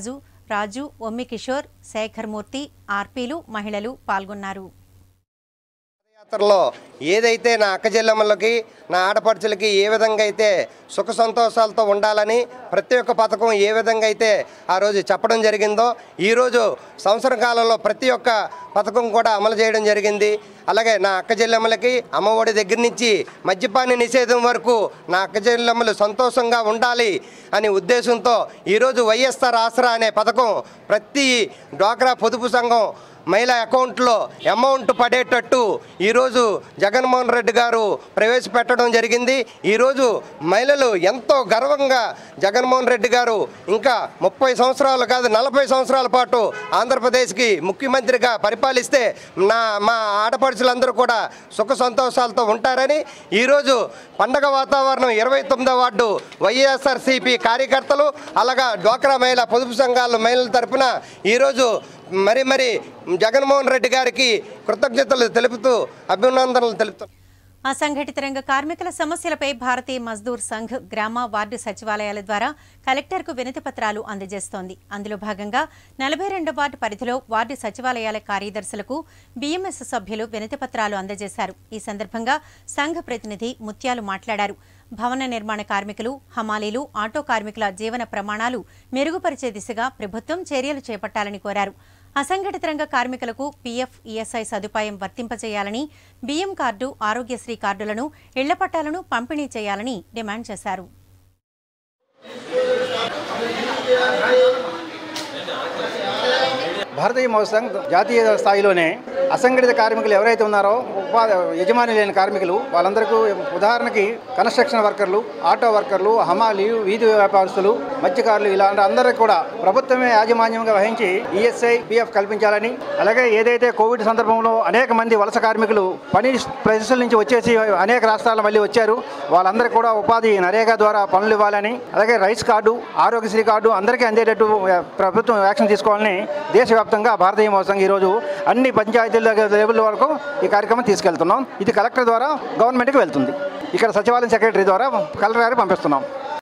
రాజు ఒమ్మి కిషోర్ శేఖర్ మూర్తి ఆర్పీలు మహిళలు పాల్గొన్నారు యాత్రలో ఏదైతే నా అక్క చెల్లెమ్మలకి నా ఆడపడుచులకి ఏ విధంగా అయితే సుఖ సంతోషాలతో ఉండాలని ప్రతి ఒక్క పథకం ఏ విధంగా అయితే ఆ రోజు చెప్పడం జరిగిందో ఈరోజు సంవత్సర కాలంలో ప్రతి ఒక్క పథకం కూడా అమలు చేయడం జరిగింది అలాగే నా అక్క చెల్లెమ్మలకి అమ్మఒడి దగ్గర నుంచి మద్యపాన నిషేధం వరకు నా అక్క చెల్లెమ్మలు సంతోషంగా ఉండాలి అనే ఉద్దేశంతో ఈరోజు వైఎస్ఆర్ ఆసరా అనే పథకం ప్రతి డ్వాక్రా పొదుపు సంఘం మహిళా అకౌంట్లో అమౌంట్ పడేటట్టు ఈరోజు జగన్మోహన్ రెడ్డి గారు ప్రవేశపెట్టడం జరిగింది ఈరోజు మహిళలు ఎంతో గర్వంగా జగన్మోహన్ రెడ్డి గారు ఇంకా ముప్పై సంవత్సరాలు కాదు నలభై సంవత్సరాల పాటు ఆంధ్రప్రదేశ్కి ముఖ్యమంత్రిగా పరిపాలిస్తే నా మా ఆడపడుచులందరూ కూడా సుఖ సంతోషాలతో ఉంటారని ఈరోజు పండగ వాతావరణం ఇరవై తొమ్మిదో వార్డు వైఎస్ఆర్సీపీ కార్యకర్తలు అలాగా డ్వాక్రా మహిళా పొదుపు సంఘాల మహిళల తరపున ఈరోజు మరి మరి జగన్మోహన్ రెడ్డి గారికి కృతజ్ఞతలు తెలుపుతూ అభినందనలు తెలుపుతాం అసంఘటిత రంగ కార్మికుల సమస్యలపై భారతీయ మజ్దూర్ సంఘ్ గ్రామ వార్డు సచివాలయాల ద్వారా కలెక్టర్కు వినతి పత్రాలు అందజేస్తోంది అందులో భాగంగా నలభై రెండో వార్డు పరిధిలో వార్డు సచివాలయాల కార్యదర్శులకు బీఎంఎస్ సభ్యులు వినతి పత్రాలు అందజేశారు ఈ సందర్భంగా సంఘ ప్రతినిధి ముత్యాలు మాట్లాడారు భవన నిర్మాణ కార్మికులు హమాలీలు ఆటో కార్మికుల జీవన ప్రమాణాలు మెరుగుపరిచే దిశగా ప్రభుత్వం చర్యలు చేపట్టాలని కోరారు అసంఘటిత రంగ కార్మికులకు పీఎఫ్ ఈఎస్ఐ సదుపాయం వర్తింపజేయాలని బియ్యం కార్డు ఆరోగ్యశ్రీ కార్డులను ఇళ్ల పట్టాలను పంపిణీ చేయాలని డిమాండ్ చేశారు భారతీయ మౌ సంఘ్ జాతీయ స్థాయిలోనే అసంఘటిత కార్మికులు ఎవరైతే ఉన్నారో ఉపాధి యజమాని లేని కార్మికులు వాళ్ళందరికీ ఉదాహరణకి కన్స్ట్రక్షన్ వర్కర్లు ఆటో వర్కర్లు హమాలి వీధి వ్యాపారస్తులు మత్స్యకారులు ఇలాంటి అందరికీ కూడా ప్రభుత్వమే యాజమాన్యంగా వహించి ఈఎస్ఐ పిఎఫ్ కల్పించాలని అలాగే ఏదైతే కోవిడ్ సందర్భంలో అనేక మంది వలస కార్మికులు పని ప్రదేశాల నుంచి వచ్చేసి అనేక రాష్ట్రాలు మళ్ళీ వచ్చారు వాళ్ళందరికీ కూడా ఉపాధి నరేగా ద్వారా పనులు ఇవ్వాలని అలాగే రైస్ కార్డు ఆరోగ్యశ్రీ కార్డు అందరికీ అందేటట్టు ప్రభుత్వం యాక్షన్ తీసుకోవాలని దేశవ్యాప్తంగా భారతీయ మోసం ఈరోజు అన్ని పంచాయతీల లెవెల్ వరకు ఈ కార్యక్రమం తీసుకెళ్తున్నాం ఇది కలెక్టర్ ద్వారా గవర్నమెంట్కి వెళ్తుంది ఇక్కడ సచివాలయం సెక్రటరీ ద్వారా కలెక్టర్ గారికి పంపిస్తున్నాం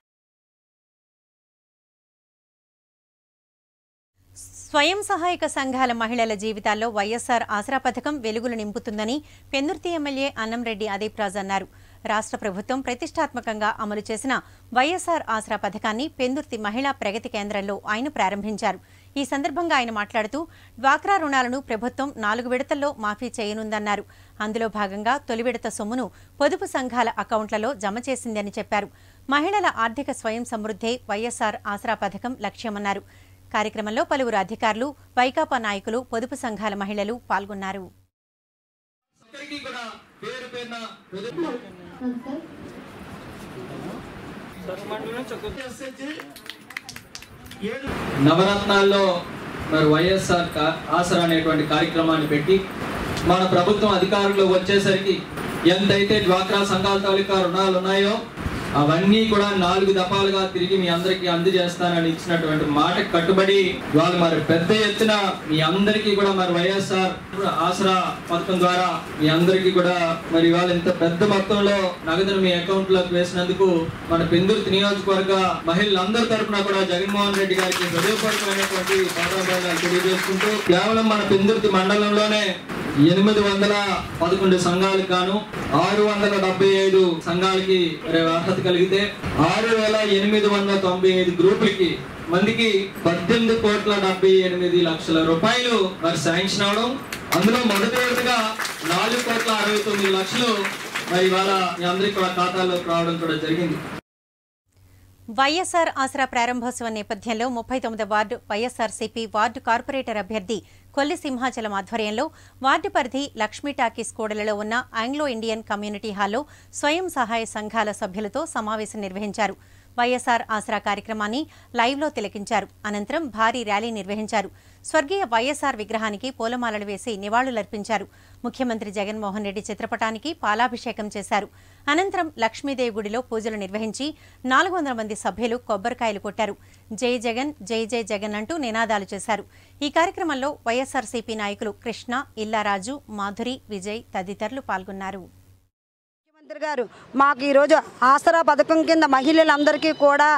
స్వయం సహాయక సంఘాల మహిళల జీవితాల్లో వైఎస్ఆర్ ఆసరా పథకం వెలుగులు నింపుతుందని పెందుర్తి ఎమ్మెల్యే అన్నంరెడ్డి అదీప్ రాజ్ అన్నారు రాష్ట్ర ప్రభుత్వం ప్రతిష్టాత్మకంగా అమలు చేసిన వైఎస్ఆర్ ఆసరా పథకాన్ని పెందుర్తి మహిళా ప్రగతి కేంద్రంలో ఆయన ప్రారంభించారు ఈ సందర్భంగా ఆయన మాట్లాడుతూ డ్వాక్రా రుణాలను ప్రభుత్వం నాలుగు విడతల్లో మాఫీ చేయనుందన్నారు అందులో భాగంగా తొలి విడత సొమ్మును పొదుపు సంఘాల అకౌంట్లలో జమ చేసిందని చెప్పారు మహిళల ఆర్థిక స్వయం సమృద్ధే వైఎస్ఆర్ ఆసరా పథకం లక్ష్యమన్నారు కార్యక్రమంలో పలువురు అధికారులు వైకాపా నాయకులు పొదుపు సంఘాల మహిళలు పాల్గొన్నారు నవరత్నాల్లో మరి వైఎస్ఆర్ కా- ఆసరా అనేటువంటి కార్యక్రమాన్ని పెట్టి మన ప్రభుత్వం అధికారంలో వచ్చేసరికి ఎంతైతే డ్వాక్రా సంఘాల తాలూకా రుణాలు ఉన్నాయో అవన్నీ కూడా నాలుగు దఫాలుగా తిరిగి మీ అందరికీ అందజేస్తానని ఇచ్చినటువంటి మాట కట్టుబడి వాళ్ళు మరి పెద్ద ఎత్తున మీ అందరికీ కూడా మరి వైఎస్ఆర్ ఆసరా పథకం ద్వారా మీ అందరికీ కూడా మరి వాళ్ళు ఇంత పెద్ద మొత్తంలో నగదును మీ అకౌంట్ లోకి వేసినందుకు మన పెందుర్తి నియోజకవర్గ మహిళలందరి తరపున కూడా జగన్మోహన్ రెడ్డి గారికి హృదయపూర్వకమైనటువంటి పాదాభివందనాలు తెలియజేసుకుంటూ కేవలం మన పెందుర్తి మండలంలోనే ఎనిమిది వందల పదకొండు సంఘాలకు గాను ఆరు వందల డెబ్బై ఐదు సంఘాలకి మరి అర్హత కలిగితే ఆరు వేల ఎనిమిది వందల తొంభై ఐదు గ్రూపులకి మందికి పద్దెనిమిది కోట్ల డెబ్బై ఎనిమిది లక్షల రూపాయలు మరి శాంక్షన్ అవడం అందులో మొదటి విడతగా నాలుగు కోట్ల అరవై తొమ్మిది లక్షలు మరి ఇవాళ మీ అందరికి కూడా ఖాతాలోకి రావడం కూడా జరిగింది వైఎస్ఆర్ ఆసరా ప్రారంభోత్సవం నేపథ్యంలో ముప్పై తొమ్మిది వార్డు వైఎస్ఆర్సీపీ వార్డు కార్పొరేటర్ అభ్యర్థి కొల్లి సింహాచలం ఆధ్వర్యంలో వార్డు పరిధి లక్ష్మీ టాకీస్ కూడలిలో ఉన్న ఆంగ్లో ఇండియన్ కమ్యూనిటీ హాల్లో స్వయం సహాయ సంఘాల సభ్యులతో సమావేశం నిర్వహించారు వైఎస్ఆర్ ఆసరా కార్యక్రమాన్ని లైవ్లో తిలకించారు అనంతరం భారీ ర్యాలీ నిర్వహించారు స్వర్గీయ వైఎస్ఆర్ విగ్రహానికి పూలమాలలు వేసి నివాళులర్పించారు ముఖ్యమంత్రి జగన్మోహన్ రెడ్డి చిత్రపటానికి పాలాభిషేకం చేశారు అనంతరం లక్ష్మీదేవి గుడిలో పూజలు నిర్వహించి నాలుగు వందల మంది సభ్యులు కొబ్బరికాయలు కొట్టారు జై జగన్ జై జై జగన్ అంటూ నినాదాలు చేశారు ఈ కార్యక్రమంలో వైఎస్ఆర్సీపీ నాయకులు కృష్ణ ఇల్లారాజు మాధురి విజయ్ తదితరులు పాల్గొన్నారు ముఖ్యమంత్రి గారు మాకు ఈరోజు ఆసరా పథకం కింద మహిళలందరికీ కూడా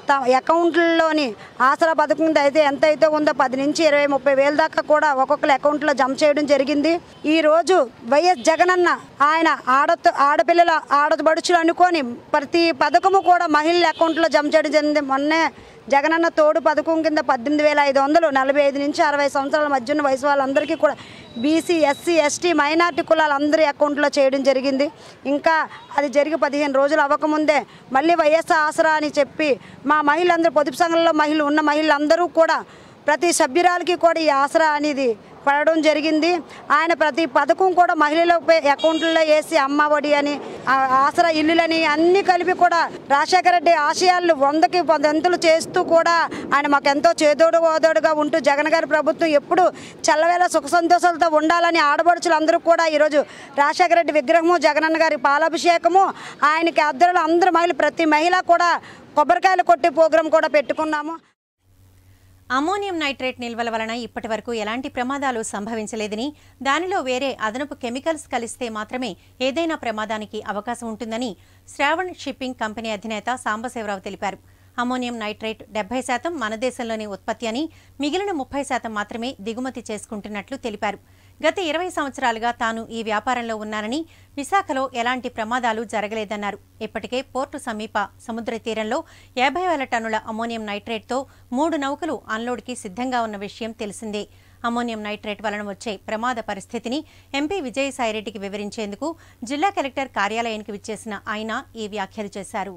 తమ అకౌంట్లలోని ఆసరా పథకం కింద అయితే ఎంత అయితే ఉందో పది నుంచి ఇరవై ముప్పై వేల దాకా కూడా ఒక్కొక్కరి అకౌంట్లో జమ చేయడం జరిగింది ఈ రోజు వైఎస్ జగనన్న ఆయన ఆడ ఆడపిల్లల ఆడబడుచులు అనుకొని ప్రతి పథకము కూడా మహిళల అకౌంట్లో జమ చేయడం జరిగింది మొన్నే జగనన్న తోడు పథకం కింద పద్దెనిమిది వేల ఐదు వందలు నలభై ఐదు నుంచి అరవై సంవత్సరాల మధ్య ఉన్న వయసు వాళ్ళందరికీ కూడా బీసీ ఎస్సీ ఎస్టీ మైనార్టీ కులాలందరి అకౌంట్లో చేయడం జరిగింది ఇంకా అది జరిగి పదిహేను రోజులు అవ్వకముందే మళ్ళీ వైఎస్ఆర్ ఆసరా అని చెప్పి మా మహిళలందరూ పొదుపు సంఘంలో మహిళలు ఉన్న మహిళలందరూ కూడా ప్రతి సభ్యురాలకి కూడా ఈ ఆసరా అనేది పడడం జరిగింది ఆయన ప్రతి పథకం కూడా మహిళల అకౌంట్లో వేసి అమ్మ ఒడి అని ఆ ఆసరా ఇల్లులని అన్నీ కలిపి కూడా రాజశేఖర రెడ్డి ఆశయాలను వందకి వందలు చేస్తూ కూడా ఆయన మాకు ఎంతో చేదోడు ఓదోడుగా ఉంటూ జగన్ గారి ప్రభుత్వం ఎప్పుడు చల్లవేళ సుఖ సంతోషాలతో ఉండాలని ఆడబడుచులు అందరూ కూడా ఈరోజు రాజశేఖర రెడ్డి విగ్రహము జగనన్న గారి పాలాభిషేకము ఆయనకి అద్దరులు అందరూ మహిళ ప్రతి మహిళ కూడా కొబ్బరికాయలు కొట్టే ప్రోగ్రాం కూడా పెట్టుకున్నాము అమోనియం నైట్రేట్ నిల్వల వలన ఇప్పటి వరకు ఎలాంటి ప్రమాదాలు సంభవించలేదని దానిలో వేరే అదనపు కెమికల్స్ కలిస్తే మాత్రమే ఏదైనా ప్రమాదానికి అవకాశం ఉంటుందని శ్రావణ్ షిప్పింగ్ కంపెనీ అధినేత సాంబశివరావు తెలిపారు అమోనియం నైట్రేట్ డెబ్బై శాతం మన దేశంలోనే ఉత్పత్తి అని మిగిలిన ముప్పై శాతం మాత్రమే దిగుమతి చేసుకుంటున్నట్లు తెలిపారు గత ఇరవై సంవత్సరాలుగా తాను ఈ వ్యాపారంలో ఉన్నానని విశాఖలో ఎలాంటి ప్రమాదాలు జరగలేదన్నారు ఇప్పటికే పోర్టు సమీప సముద్ర తీరంలో యాభై వేల టన్నుల అమోనియం నైట్రేట్తో మూడు నౌకలు అన్లోడ్కి సిద్ధంగా ఉన్న విషయం తెలిసిందే అమోనియం నైట్రేట్ వలన వచ్చే ప్రమాద పరిస్థితిని ఎంపీ విజయసాయిరెడ్డికి వివరించేందుకు జిల్లా కలెక్టర్ కార్యాలయానికి విచ్చేసిన ఆయన ఈ వ్యాఖ్యలు చేశారు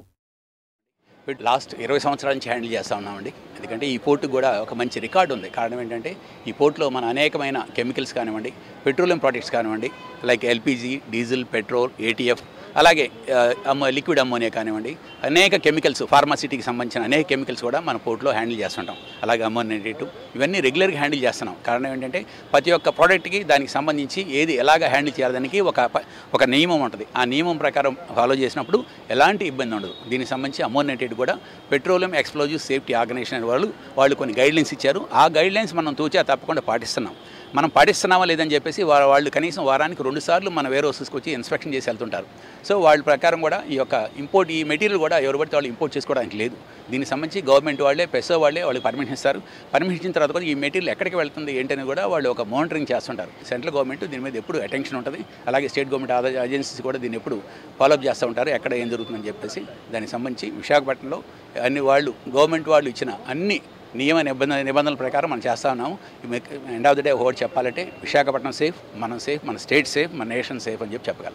లాస్ట్ ఇరవై సంవత్సరాల నుంచి హ్యాండిల్ చేస్తూ ఉన్నామండి ఎందుకంటే ఈ పోర్టు కూడా ఒక మంచి రికార్డు ఉంది కారణం ఏంటంటే ఈ పోర్టులో మన అనేకమైన కెమికల్స్ కానివ్వండి పెట్రోలియం ప్రోడక్ట్స్ కానివ్వండి like LPG diesel petrol ATF అలాగే ఆ, అమ్మో లిక్విడ్ అమ్మోనియా కానివ్వండి అనేక కెమికల్స్ ఫార్మాసిటీకి సంబంధించిన అనేక కెమికల్స్ కూడా మన పోర్టులో హ్యాండిల్ చేస్తుంటాం అలాగే అమ్మోనియేటివ్ ఇవన్నీ రెగ్యులర్గా హ్యాండిల్ చేస్తున్నాం కారణం ఏంటంటే ప్రతి ఒక్క ప్రోడక్ట్కి దానికి సంబంధించి ఏది ఎలాగ హ్యాండిల్ చేయాలదానికి ఒక ప- ఒక నియమం ఉంటుంది ఆ నియమం ప్రకారం ఫాలో చేసినప్పుడు ఎలాంటి ఇబ్బంది ఉండదు దీనికి సంబంధించి అమ్మోనియేటెడ్ కూడా పెట్రోలియం ఎక్స్ప్లోజివ్ సేఫ్టీ ఆర్గనైజేషన్ వాళ్ళు వాళ్ళు కొన్ని గైడ్లైన్స్ ఇచ్చారు ఆ గైడ్లైన్స్ మనం తూచా తప్పకుండా పాటిస్తున్నాం మనం పాటిస్తున్నామా లేదని చెప్పేసి వా- వాళ్ళు కనీసం వారానికి రెండు సార్లు మన వేరే హౌసెస్కి వచ్చి ఇన్స్పెక్షన్ చేసి వెళ్తుంటారు సో వాళ్ళ ప్రకారం కూడా ఈ యొక్క ఇంపోర్ట్ ఈ మెటీరియల్ కూడా ఎవరు పడితే వాళ్ళు ఇంపోర్ట్ చేసుకోవడానికి లేదు దీనికి సంబంధించి గవర్నమెంట్ వాళ్ళే పెసో వాళ్ళే వాళ్ళకి పర్మిషన్ ఇస్తారు పర్మిషన్ ఇచ్చిన తర్వాత కూడా ఈ మెటీరియల్ ఎక్కడికి వెళ్తుంది ఏంటని కూడా వాళ్ళు ఒక మానిటరింగ్ చేస్తుంటారు సెంట్రల్ గవర్నమెంట్ దీని మీద ఎప్పుడు అటెన్షన్ ఉంటుంది అలాగే స్టేట్ గవర్నమెంట్ ఆదా ఏజెన్సీస్ కూడా దీన్ని ఎప్పుడు ఫాలోఅప్ చేస్తూ ఉంటారు ఎక్కడ ఏం జరుగుతుందని చెప్పేసి దానికి సంబంధించి విశాఖపట్నంలో అన్ని వాళ్ళు గవర్నమెంట్ వాళ్ళు ఇచ్చిన అన్ని నియమ నిబంధన నిబంధనల ప్రకారం మనం చేస్తా ఉన్నాము ఎండ్ ఆఫ్ ద డే ఒకటి చెప్పాలంటే విశాఖపట్నం సేఫ్ మనం సేఫ్ మన స్టేట్ సేఫ్ మన నేషన్ సేఫ్ అని చెప్పి చెప్పగలం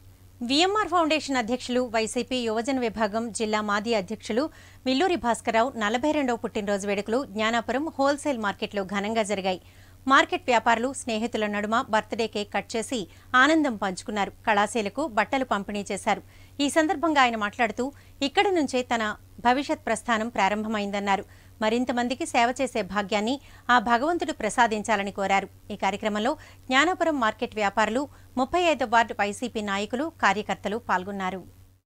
విఎంఆర్ ఫౌండేషన్ అధ్యక్షులు వైసీపీ యువజన విభాగం జిల్లా మాజీ అధ్యక్షులు విల్లూరి భాస్కరరావు నలభై రెండవ పుట్టినరోజు వేడుకలు జ్ఞానాపురం హోల్సేల్ మార్కెట్లో ఘనంగా జరిగాయి మార్కెట్ వ్యాపారులు స్నేహితుల నడుమ బర్త్డే కేక్ కట్ చేసి ఆనందం పంచుకున్నారు కళాశాలకు బట్టలు పంపిణీ చేశారు ఈ సందర్భంగా ఆయన మాట్లాడుతూ ఇక్కడి నుంచే తన భవిష్యత్ ప్రస్థానం ప్రారంభమైందన్నారు మరింత మందికి సేవ చేసే భాగ్యాన్ని ఆ భగవంతుడు ప్రసాదించాలని కోరారు ఈ కార్యక్రమంలో జ్ఞానాపురం మార్కెట్ వ్యాపారులు ముప్పై ఐదో వార్డు వైసీపీ నాయకులు కార్యకర్తలు పాల్గొన్నారు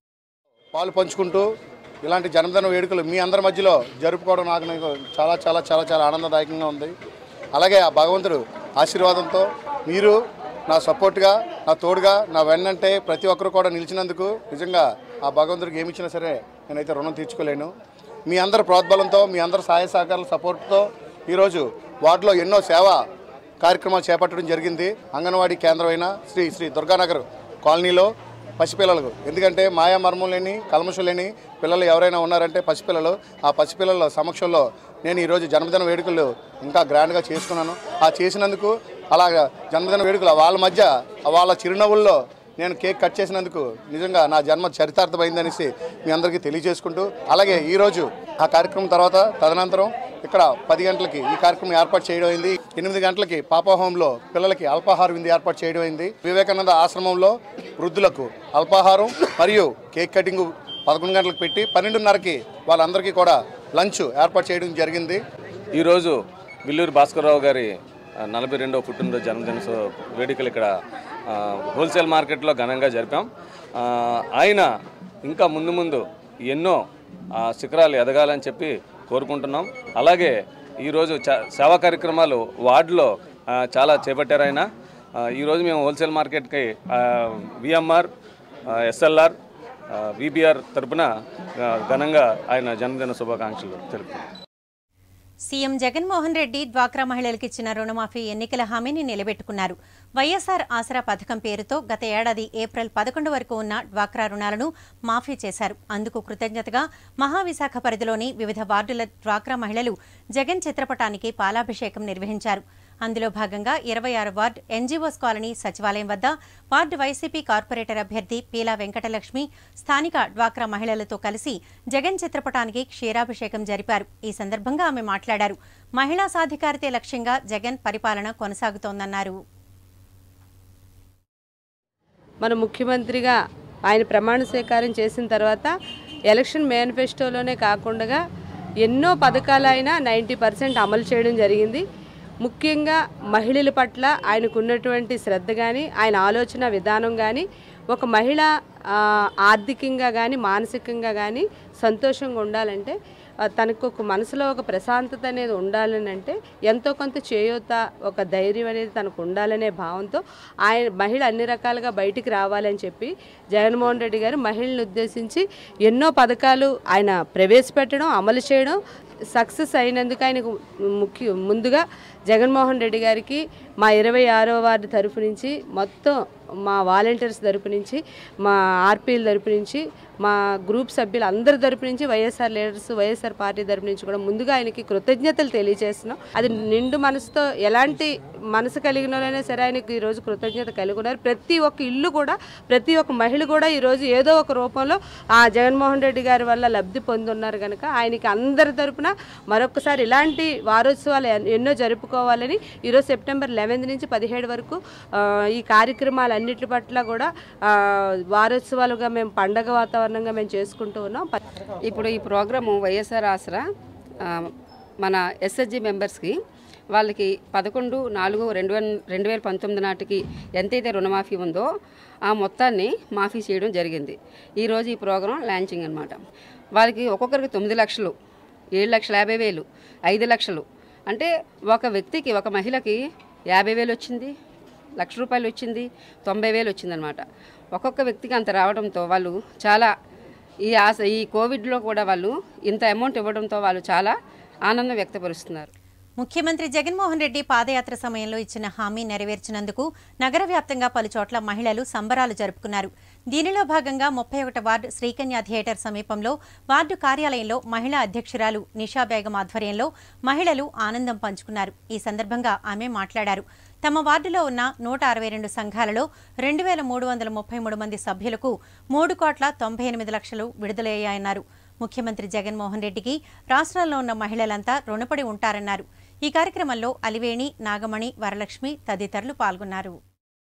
పాలు పంచుకుంటూ ఇలాంటి జన్మదిన వేడుకలు మీ అందరి మధ్యలో జరుపుకోవడం నాకు నాకు చాలా చాలా చాలా చాలా ఆనందదాయకంగా ఉంది అలాగే ఆ భగవంతుడు ఆశీర్వాదంతో మీరు నా సపోర్ట్గా నా తోడుగా నా వెన్నంటే ప్రతి ఒక్కరు కూడా నిలిచినందుకు నిజంగా ఆ భగవంతుడికి ఏమి ఇచ్చినా సరే నేనైతే రుణం తీర్చుకోలేను మీ అందరి ప్రోద్బలంతో మీ అందరి సహాయ సహకారాల సపోర్ట్తో ఈరోజు వార్డులో ఎన్నో సేవా కార్యక్రమాలు చేపట్టడం జరిగింది అంగన్వాడీ కేంద్రమైన శ్రీ శ్రీ దుర్గానగర్ కాలనీలో పసిపిల్లలకు ఎందుకంటే మాయా మర్మం లేని కల్మషం లేని పిల్లలు ఎవరైనా ఉన్నారంటే పసిపిల్లలు ఆ పసిపిల్లల సమక్షంలో నేను ఈరోజు జన్మదిన వేడుకలు ఇంకా గ్రాండ్గా చేసుకున్నాను ఆ చేసినందుకు అలాగా జన్మదిన వేడుకలు వాళ్ళ మధ్య వాళ్ళ చిరునవ్వుల్లో నేను కేక్ కట్ చేసినందుకు నిజంగా నా జన్మ చరితార్థమైందనేసి మీ అందరికీ తెలియజేసుకుంటూ అలాగే ఈరోజు ఆ కార్యక్రమం తర్వాత తదనంతరం ఇక్కడ పది గంటలకి ఈ కార్యక్రమం ఏర్పాటు చేయడం అయింది ఎనిమిది గంటలకి పాపా హోంలో పిల్లలకి అల్పాహార విందు ఏర్పాటు చేయడం అయింది వివేకానంద ఆశ్రమంలో వృద్ధులకు అల్పాహారం మరియు కేక్ కటింగ్ పదకొండు గంటలకు పెట్టి పన్నెండున్నరకి వాళ్ళందరికీ కూడా లంచ్ ఏర్పాటు చేయడం జరిగింది ఈరోజు విల్లూరు భాస్కర్రావు గారి ఆ, నలభై రెండవ పుట్టినరోజు జన్మదిన సో- వేడుకలు ఇక్కడ ఆ, హోల్సేల్ మార్కెట్లో ఘనంగా జరిపాం ఆ, ఆయన ఇంకా ముందు ముందు ఎన్నో ఆ, శిఖరాలు ఎదగాలని చెప్పి కోరుకుంటున్నాం అలాగే ఈరోజు చ సేవా కార్యక్రమాలు వార్డులో ఆ, చాలా చేపట్టారు ఆయన ఆ, ఈరోజు మేము హోల్సేల్ మార్కెట్కి విఎంఆర్ ఎస్ఎల్ఆర్ విబిఆర్ తరపున ఆ, ఘనంగా ఆయన జన్మదిన శుభాకాంక్షలు తెలుపుతున్నాను సీఎం జగన్మోహన్ రెడ్డి డ్వాక్రా మహిళలకు ఇచ్చిన రుణమాఫీ ఎన్నికల హామీని నిలబెట్టుకున్నారు వైఎస్ఆర్ ఆసరా పథకం పేరుతో గత ఏడాది ఏప్రిల్ పదకొండు వరకు ఉన్న డ్వాక్రా రుణాలను మాఫీ చేశారు అందుకు కృతజ్ఞతగా మహావిశాఖ పరిధిలోని వివిధ వార్డుల డ్వాక్రా మహిళలు జగన్ చిత్రపటానికి పాలాభిషేకం నిర్వహించారు అందులో భాగంగా ఇరవై ఆరు వార్డు ఎన్జీఓస్ కాలనీ సచివాలయం వద్ద వార్డు వైసీపీ కార్పొరేటర్ అభ్యర్థి పీలా వెంకటలక్ష్మి స్థానిక డ్వాక్రా మహిళలతో కలిసి జగన్ చిత్రపటానికి క్షీరాభిషేకం జరిపారు ఈ సందర్భంగా ఆమె మాట్లాడారు మహిళా సాధికారితే లక్ష్యంగా జగన్ పరిపాలన కొనసాగుతోందన్నారు మన ముఖ్యమంత్రిగా ఆయన ప్రమాణ స్వీకారం చేసిన తర్వాత ఎలక్షన్ మేనిఫెస్టోలోనే కాకుండా ఎన్నో పథకాలు ఆయన నైంటీ పర్సెంట్ అమలు చేయడం జరిగింది ముఖ్యంగా మహిళల పట్ల ఆయనకు ఉన్నటువంటి శ్రద్ధ కానీ ఆయన ఆలోచన విధానం కానీ ఒక మహిళ ఆ, ఆర్థికంగా కానీ మానసికంగా కానీ సంతోషంగా ఉండాలంటే ఆ, తనకు ఒక మనసులో ఒక ప్రశాంతత అనేది ఉండాలని అంటే ఎంతో కొంత చేయూత ఒక ధైర్యం అనేది తనకు ఉండాలనే భావంతో ఆయన మహిళ అన్ని రకాలుగా బయటికి రావాలని చెప్పి జగన్మోహన్ రెడ్డి గారు మహిళలను ఉద్దేశించి ఎన్నో పథకాలు ఆయన ప్రవేశపెట్టడం అమలు చేయడం సక్సెస్ అయినందుకు ఆయనకు ముఖ్య ముందుగా జగన్మోహన్ రెడ్డి గారికి మా ఇరవై ఆరో వార్డు తరఫు నుంచి మొత్తం మా వాలంటీర్స్ తరపు నుంచి మా ఆర్పీల తరపు నుంచి మా గ్రూప్ సభ్యులు అందరి తరపు నుంచి వైఎస్ఆర్ లీడర్స్ వైఎస్ఆర్ పార్టీ తరపు నుంచి కూడా ముందుగా ఆయనకి కృతజ్ఞతలు తెలియజేస్తున్నాం అది నిండు మనసుతో ఎలాంటి మనసు కలిగిన వాళ్ళైనా సరే ఆయనకి ఈరోజు కృతజ్ఞత కలిగి ఉన్నారు ప్రతి ఒక్క ఇల్లు కూడా ప్రతి ఒక్క మహిళ కూడా ఈరోజు ఏదో ఒక రూపంలో ఆ జగన్మోహన్ రెడ్డి గారి వల్ల లబ్ధి పొందున్నారు కనుక ఆయనకి అందరి తరపున మరొకసారి ఇలాంటి వారోత్సవాలు ఎన్- ఎన్నో జరుపుకోవాలని ఈరోజు సెప్టెంబర్ లెవెన్త్ నుంచి పదిహేడు వరకు ఆ, ఈ కార్యక్రమాలన్నిటి పట్ల కూడా ఆ, వారోత్సవాలుగా మేము పండగ వాతావరణంగా మేము చేసుకుంటూ ఉన్నాం ప- ఇప్పుడు ఈ ప్రోగ్రాము వైఎస్ఆర్ ఆసరా ఆ, మన ఎస్ఎస్జి మెంబర్స్కి వాళ్ళకి పదకొండు నాలుగు రెండు వేల రెండు వేల పంతొమ్మిది నాటికి ఎంతైతే రుణమాఫీ ఉందో ఆ మొత్తాన్ని మాఫీ చేయడం జరిగింది ఈరోజు ఈ ప్రోగ్రాం లాంచింగ్ అనమాట వాళ్ళకి ఒక్కొక్కరికి తొమ్మిది లక్షలు ఏడు లక్షల యాభై వేలు ఐదు లక్షలు అంటే ఒక వ్యక్తికి ఒక మహిళకి యాభై వేలు వచ్చింది లక్ష రూపాయలు వచ్చింది తొంభై వేలు వచ్చిందనమాట ఒక్కొక్క వ్యక్తికి అంత రావడంతో వాళ్ళు చాలా ఈ ఆశ ఈ కోవిడ్లో కూడా వాళ్ళు ఇంత అమౌంట్ ఇవ్వడంతో వాళ్ళు చాలా ఆనందం వ్యక్తపరుస్తున్నారు ముఖ్యమంత్రి జగన్మోహన్ రెడ్డి పాదయాత్ర సమయంలో ఇచ్చిన హామీ నెరవేర్చినందుకు నగర వ్యాప్తంగా పలుచోట్ల మహిళలు సంబరాలు జరుపుకున్నారు దీనిలో భాగంగా ముప్పై ఒకట వార్డు శ్రీకన్య థియేటర్ సమీపంలో వార్డు కార్యాలయంలో మహిళా అధ్యక్షురాలు నిషా బేగం ఆధ్వర్యంలో మహిళలు ఆనందం పంచుకున్నారు ఈ సందర్భంగా ఆమె మాట్లాడారు తమ వార్డులో ఉన్న నూట అరవై రెండు సంఘాలలో రెండు వేల మూడు వందల ముప్పై మూడు మంది సభ్యులకు మూడు కోట్ల తొంభై ఎనిమిది లక్షలు విడుదలయ్యాయన్నారు ముఖ్యమంత్రి జగన్మోహన్ రెడ్డికి రాష్ట్రంలో ఉన్న మహిళలంతా రుణపడి ఉంటారన్నారు ఈ కార్యక్రమంలో అలివేణి నాగమణి వరలక్ష్మి తదితరులు పాల్గొన్నారు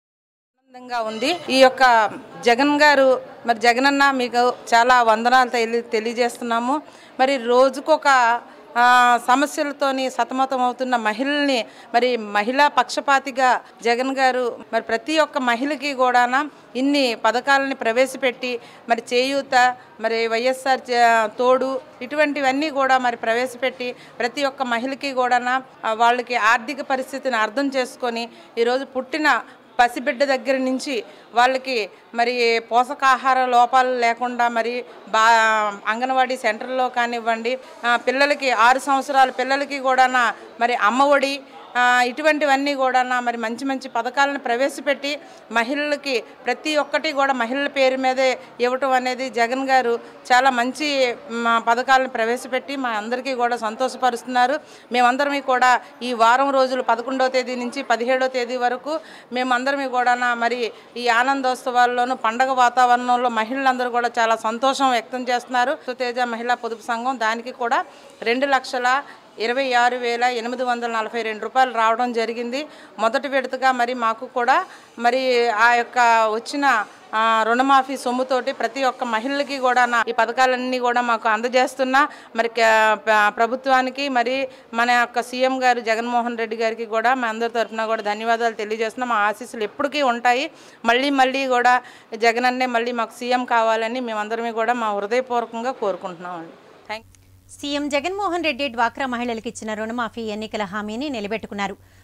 ఆనందంగా ఉంది ఈ యొక్క జగన్ గారు మరి జగనన్న మీకు చాలా వందనాలు తెలి తెలియజేస్తున్నాము మరి రోజుకొక ఆ, సమస్యలతోని సతమతం అవుతున్న మహిళల్ని మరి మహిళా పక్షపాతిగా జగన్ గారు మరి ప్రతి ఒక్క మహిళకి కూడాన ఇన్ని పథకాలని ప్రవేశపెట్టి మరి చేయూత మరి వైఎస్ఆర్ చే- తోడు ఇటువంటివన్నీ కూడా మరి ప్రవేశపెట్టి ప్రతి ఒక్క మహిళకి కూడాన ఆ, వాళ్ళకి ఆర్థిక పరిస్థితిని అర్థం చేసుకొని ఈరోజు పుట్టిన పసిబిడ్డ దగ్గర నుంచి వాళ్ళకి మరి పోషకాహార లోపాలు లేకుండా మరి బా అంగన్వాడీ సెంటర్లో కానివ్వండి ఆ, పిల్లలకి ఆరు సంవత్సరాల పిల్లలకి కూడా మరి అమ్మఒడి ఆ, ఇటువంటివన్నీ కూడా మరి మంచి మంచి పథకాలను ప్రవేశపెట్టి మహిళలకి ప్రతి ఒక్కటి కూడా మహిళల పేరు మీదే ఇవ్వటం అనేది జగన్ గారు చాలా మంచి మ, పథకాలను ప్రవేశపెట్టి మా అందరికీ కూడా సంతోషపరుస్తున్నారు మేమందరం కూడా ఈ వారం రోజులు పదకొండవ తేదీ నుంచి పదిహేడవ తేదీ వరకు మేమందరం కూడా మరి ఈ ఆనందోత్సవాల్లోనూ పండగ వాతావరణంలో మహిళలందరూ కూడా చాలా సంతోషం వ్యక్తం చేస్తున్నారు తేజ మహిళా పొదుపు సంఘం దానికి కూడా రెండు లక్షల ఇరవై ఆరు వేల ఎనిమిది వందల నలభై రెండు రూపాయలు రావడం జరిగింది మొదటి విడతగా మరి మాకు కూడా మరి ఆ యొక్క వచ్చిన ఆ, రుణమాఫీ సొమ్ముతోటి ప్రతి ఒక్క మహిళలకి కూడా నా ఈ పథకాలన్నీ కూడా మాకు అందజేస్తున్నా మరి క- ప- ప్రభుత్వానికి మరి మన యొక్క సీఎం గారు జగన్మోహన్ రెడ్డి గారికి కూడా మా అందరి తరఫున కూడా ధన్యవాదాలు తెలియజేస్తున్నాం మా ఆశీస్సులు ఎప్పటికీ ఉంటాయి మళ్ళీ మళ్ళీ కూడా జగన్ అన్నే మళ్ళీ మాకు సీఎం కావాలని మేమందరమే కూడా మా హృదయపూర్వకంగా కోరుకుంటున్నామండి థ్యాంక్ సీఎం జగన్మోహన్ రెడ్డి డ్వాక్రా మహిళలకు ఇచ్చిన రుణమాఫీ ఎన్నికల హామీని నిలబెట్టుకున్నారు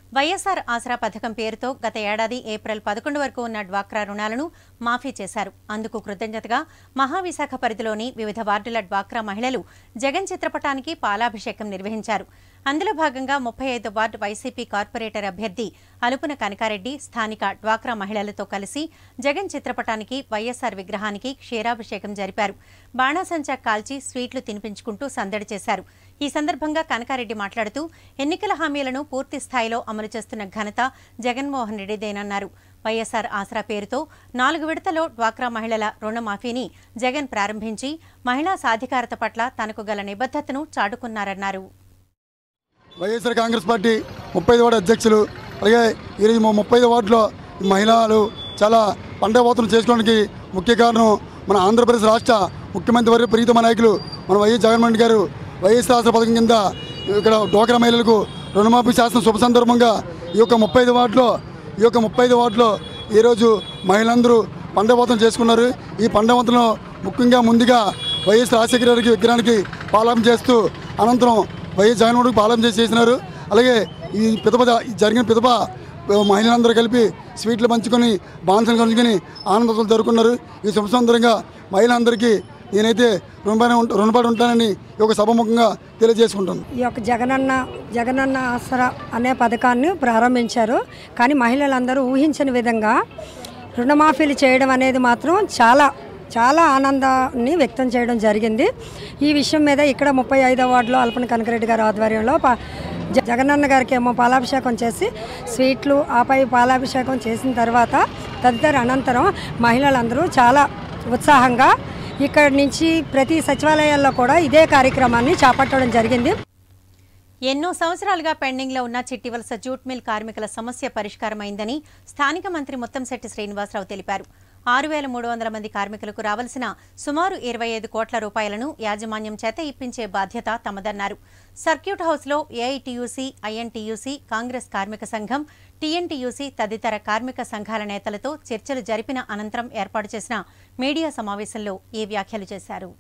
వైఎస్ఆర్ ఆసరా పథకం పేరుతో గత ఏడాది ఏప్రిల్ పదకొండు వరకు ఉన్న డ్వాక్రా రుణాలను మాఫీ చేశారు అందుకు కృతజ్ఞతగా మహావిశాఖ పరిధిలోని వివిధ వార్డుల డ్వాక్రా మహిళలు జగన్ చిత్రపటానికి పాలాభిషేకం నిర్వహించారు అందులో భాగంగా ముప్పై ఐదు వార్డు వైసీపీ కార్పొరేటర్ అభ్యర్థి అలుపున కనకారెడ్డి స్థానిక డ్వాక్రా మహిళలతో కలిసి జగన్ చిత్రపటానికి వైఎస్ఆర్ విగ్రహానికి క్షీరాభిషేకం జరిపారు బాణాసంచా కాల్చి స్వీట్లు తినిపించుకుంటూ సందడి చేశారు ఈ సందర్భంగా కనకారెడ్డి మాట్లాడుతూ ఎన్నికల హామీలను పూర్తి స్థాయిలో అమలు చేస్తున్న ఘనత జగన్మోహన్ రెడ్డిదేనన్నారు వైఎస్ఆర్ ఆసరా పేరుతో నాలుగు విడతలో డ్వాక్రా మహిళల రుణమాఫీని జగన్ ప్రారంభించి మహిళా సాధికారత పట్ల తనకు గల నిబద్ధతను చాటుకున్నారన్నారు వైఎస్ఆర్ కాంగ్రెస్ పార్టీ ముప్పై ఐదు వార్డు అధ్యక్షులు అలాగే ఈరోజు మా ముప్పై ఐదు వార్డులో ఈ మహిళలు చాలా పండగ పోతలు చేసుకోవడానికి ముఖ్య కారణం మన ఆంధ్రప్రదేశ్ రాష్ట్ర ముఖ్యమంత్రి వర్య ప్రీతమ నాయకులు మన వైఎస్ జగన్మోహన్ రెడ్డి గారు వైఎస్ రాష్ట్ర పథకం కింద ఇక్కడ డోక్రా మహిళలకు రుణమాఫీ శాసనం శుభ సందర్భంగా ఈ యొక్క ముప్పై ఐదు వార్డులో ఈ యొక్క ముప్పై ఐదు వార్డులో ఈరోజు మహిళలందరూ పండగ పోతం చేసుకున్నారు ఈ పండగ పోతలో ముఖ్యంగా ముందుగా వైఎస్ రాజశేఖర గారికి విగ్రహానికి పాలన చేస్తూ అనంతరం వైఎస్ జగన్మోహన్ పాలన చేసి చేసినారు అలాగే ఈ పిదప ఈ జరిగిన పిదప మహిళలందరూ కలిపి స్వీట్లు పంచుకొని బాన్సలు పంచుకొని ఆనందోత్సవాలు జరుపుకున్నారు ఈ శుభ సందర్భంగా మహిళలందరికీ నేనైతే రుణపడి ఉంట- రుణపడి ఉంటానని ఈ యొక్క సభముఖంగా తెలియజేసుకుంటాను ఈ యొక్క జగనన్న జగనన్న ఆసరా అనే పథకాన్ని ప్రారంభించారు కానీ మహిళలందరూ ఊహించని విధంగా రుణమాఫీలు చేయడం అనేది మాత్రం చాలా చాలా ఆనందాన్ని వ్యక్తం చేయడం జరిగింది ఈ విషయం మీద ఇక్కడ ముప్పై ఐదో వార్డులో అల్పన కనకరెడ్డి గారి ఆధ్వర్యంలో ప- జ- జగనన్న గారికి ఏమో పాలాభిషేకం చేసి స్వీట్లు ఆపై పాలాభిషేకం చేసిన తర్వాత తదితర అనంతరం మహిళలందరూ చాలా ఉత్సాహంగా ఇక్కడి నుంచి ప్రతి సచివాలయాల్లో కూడా ఇదే కార్యక్రమాన్ని చేపట్టడం జరిగింది ఎన్నో సంవత్సరాలుగా పెండింగ్లో ఉన్న చిట్టివలస జూట్ మిల్ కార్మికుల సమస్య పరిష్కారమైందని స్థానిక మంత్రి ముత్తంశెట్టి శ్రీనివాసరావు తెలిపారు ఆరు వేల మూడు వందల మంది కార్మికులకు రావాల్సిన సుమారు ఇరవై ఐదు కోట్ల రూపాయలను యాజమాన్యం చేత ఇప్పించే బాధ్యత తమదన్నారు సర్క్యూట్ హౌస్లో ఏఐటీయూసీ ఐఎన్టీయూసీ కాంగ్రెస్ కార్మిక సంఘం టీఎన్టీయూసీ తదితర కార్మిక సంఘాల నేతలతో చర్చలు జరిపిన అనంతరం ఏర్పాటు చేసిన మీడియా సమావేశంలో ఈ వ్యాఖ్యలు చేశారు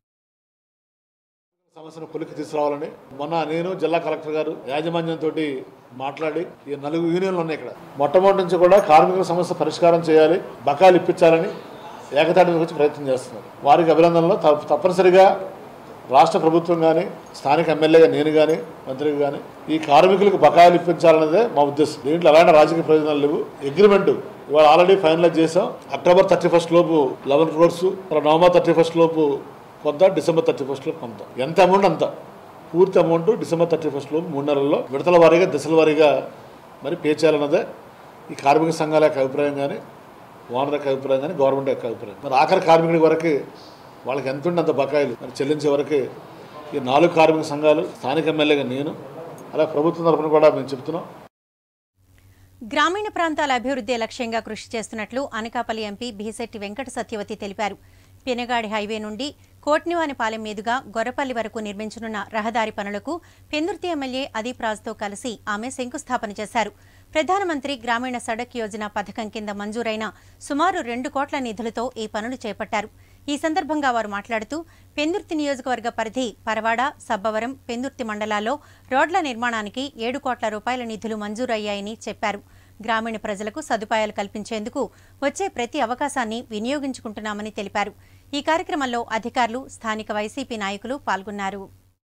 సమస్యను కొలికి తీసుకురావాలని మొన్న నేను జిల్లా కలెక్టర్ గారు యాజమాన్యంతో మాట్లాడి ఈ నలుగురు యూనియన్లు ఉన్నాయి ఇక్కడ మొట్టమొదటి నుంచి కూడా కార్మికుల సమస్య పరిష్కారం చేయాలి బకాయిలు ఇప్పించాలని ఏకతాటి మీద వచ్చి ప్రయత్నం చేస్తున్నారు వారికి అభినందనలు తప్ప- తప్పనిసరిగా రాష్ట్ర ప్రభుత్వం కానీ స్థానిక ఎమ్మెల్యేగా నేను కానీ మంత్రికి కానీ ఈ కార్మికులకు బకాయిలు ఇప్పించాలన్నదే మా ఉద్దేశం దీంట్లో ఎలాంటి రాజకీయ ప్రయోజనాలు లేవు అగ్రిమెంట్ ఇవాళ ఆల్రెడీ ఫైనలైజ్ చేసాం అక్టోబర్ థర్టీ ఫస్ట్ లోపు eleven crores November thirty first లోపు కొంత డిసెంబర్ థర్టీ ఫస్ట్లో కొంత ఎంత అమౌంట్ అంత పూర్తి అమౌంట్ డిసెంబర్ థర్టీ ఫస్ట్లో మూడు నెలల్లో విడతల వారీగా దశల వారీగా మరి పే చేయాలన్నదే ఈ కార్మిక సంఘాల యొక్క అభిప్రాయం కానీ ఓనర్ యొక్క అభిప్రాయం కానీ గవర్నమెంట్ యొక్క అభిప్రాయం మరి ఆఖరి కార్మికుడి వరకు వాళ్ళకి ఎంత ఉండి అంత బకాయిలు మరి చెల్లించే వరకు ఈ నాలుగు కార్మిక సంఘాలు స్థానిక ఎమ్మెల్యేగా నేను అలా ప్రభుత్వం తరఫున కూడా మేము చెప్తున్నాం గ్రామీణ ప్రాంతాల అభివృద్ధి లక్ష్యంగా కృషి చేస్తున్నట్లు అనకాపల్లి ఎంపీ బీసెట్టి వెంకట సత్యవతి తెలిపారు పినగాడి హైవే నుండి కోట్నివానిపాలెం మీదుగా గొర్రపల్లి వరకు నిర్మించనున్న రహదారి పనులకు పెందుర్తి ఎమ్మెల్యే అదీప్ రాజ్తో కలిసి ఆమె శంకుస్థాపన చేశారు ప్రధానమంత్రి గ్రామీణ సడక్ యోజన పథకం కింద మంజూరైన సుమారు రెండు కోట్ల నిధులతో ఈ పనులు చేపట్టారు ఈ సందర్భంగా వారు మాట్లాడుతూ పెందుర్తి నియోజకవర్గ పరిధి పరవాడ సబ్బవరం పెందుర్తి మండలాల్లో రోడ్ల నిర్మాణానికి ఏడు కోట్ల రూపాయల నిధులు మంజూరయ్యాయని చెప్పారు గ్రామీణ ప్రజలకు సదుపాయాలు కల్పించేందుకు వచ్చే ప్రతి అవకాశాన్ని వినియోగించుకుంటున్నామని తెలిపారు ఈ కార్యక్రమంలో అధికారులు స్థానిక వైసీపీ నాయకులు పాల్గొన్నారు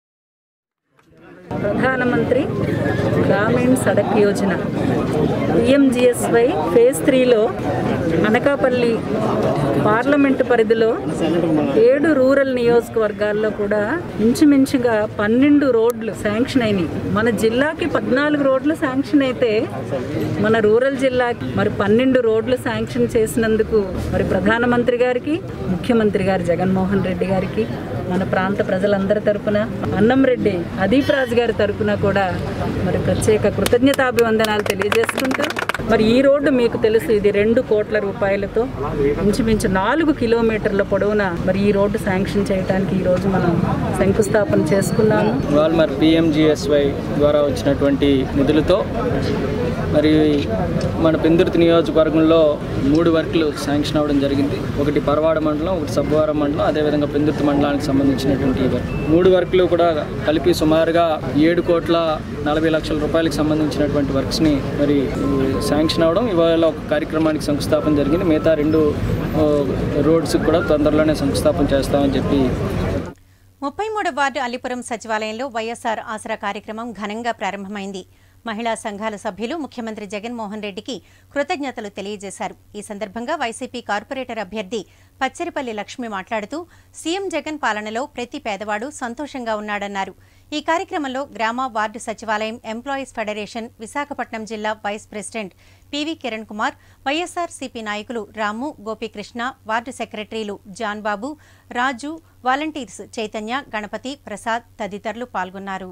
ప్రధానమంత్రి గ్రామీణ సడక్ యోజన పిఎంజిఎస్వై ఫేజ్ త్రీలో అనకాపల్లి పార్లమెంటు పరిధిలో ఏడు రూరల్ నియోజకవర్గాల్లో కూడా ఇంచుమించుగా పన్నెండు రోడ్లు శాంక్షన్ అయినాయి మన జిల్లాకి పద్నాలుగు రోడ్లు శాంక్షన్ అయితే మన రూరల్ జిల్లాకి మరి పన్నెండు రోడ్లు శాంక్షన్ చేసినందుకు మరి ప్రధానమంత్రి గారికి ముఖ్యమంత్రి గారు జగన్మోహన్ రెడ్డి గారికి మన ప్రాంత ప్రజలందరి తరపున అన్నం రెడ్డి అదీప్ రాజు గారి తరపున కూడా మరి ప్రత్యేక కృతజ్ఞతాభివందనాలు తెలియజేసుకుంటూ మరి ఈ రోడ్డు మీకు తెలుసు ఇది రెండు కోట్ల రూపాయలతో ఇంచుమించు నాలుగు కిలోమీటర్ల పొడవున మరి ఈ రోడ్డు శాంక్షన్ చేయడానికి ఈ రోజు మనం శంకుస్థాపన చేసుకున్నాము ఇవాళ మరి పిఎంజిఎస్వై ద్వారా వచ్చినటువంటి నిధులతో మరి మన పెందుర్తి నియోజకవర్గంలో మూడు వర్క్లు శాంక్షన్ అవ్వడం జరిగింది ఒకటి పరవాడ మండలం ఒకటి సబ్బవరం మండలం అదేవిధంగా పెందుర్తి మండలానికి సంబంధించినటువంటి ఈ వర్క్ మూడు వర్క్లు కూడా కలిపి సుమారుగా ఏడు కోట్ల నలభై లక్షల రూపాయలకు సంబంధించినటువంటి వర్క్స్ని మరి శాంక్షన్ అవ్వడం ఇవాళ ఒక కార్యక్రమానికి శంకుస్థాపన జరిగింది మిగతా రెండు రోడ్స్ కూడా తొందరలోనే శంకుస్థాపన చేస్తామని చెప్పి ముప్పై మూడు వార్డు అల్లిపురం సచివాలయంలో వైఎస్ఆర్ ఆసరా కార్యక్రమం ఘనంగా ప్రారంభమైంది మహిళా సంఘాల సభ్యులు ముఖ్యమంత్రి జగన్మోహన్ రెడ్డికి కృతజ్ఞతలు తెలియజేశారు ఈ సందర్భంగా వైసీపీ కార్పొరేటర్ అభ్యర్థి పచ్చరిపల్లి లక్ష్మి మాట్లాడుతూ సీఎం జగన్ పాలనలో ప్రతి పేదవాడు సంతోషంగా ఉన్నాడన్నారు ఈ కార్యక్రమంలో గ్రామ వార్డు సచివాలయం ఎంప్లాయీస్ ఫెడరేషన్ విశాఖపట్నం జిల్లా vice president PV Kiran Kumar YSR CP నాయకులు రాము గోపీకృష్ణ వార్డు సెక్రటరీలు జాన్ బాబు రాజు వాలంటీర్స్ చైతన్య గణపతి ప్రసాద్ తదితరులు పాల్గొన్నారు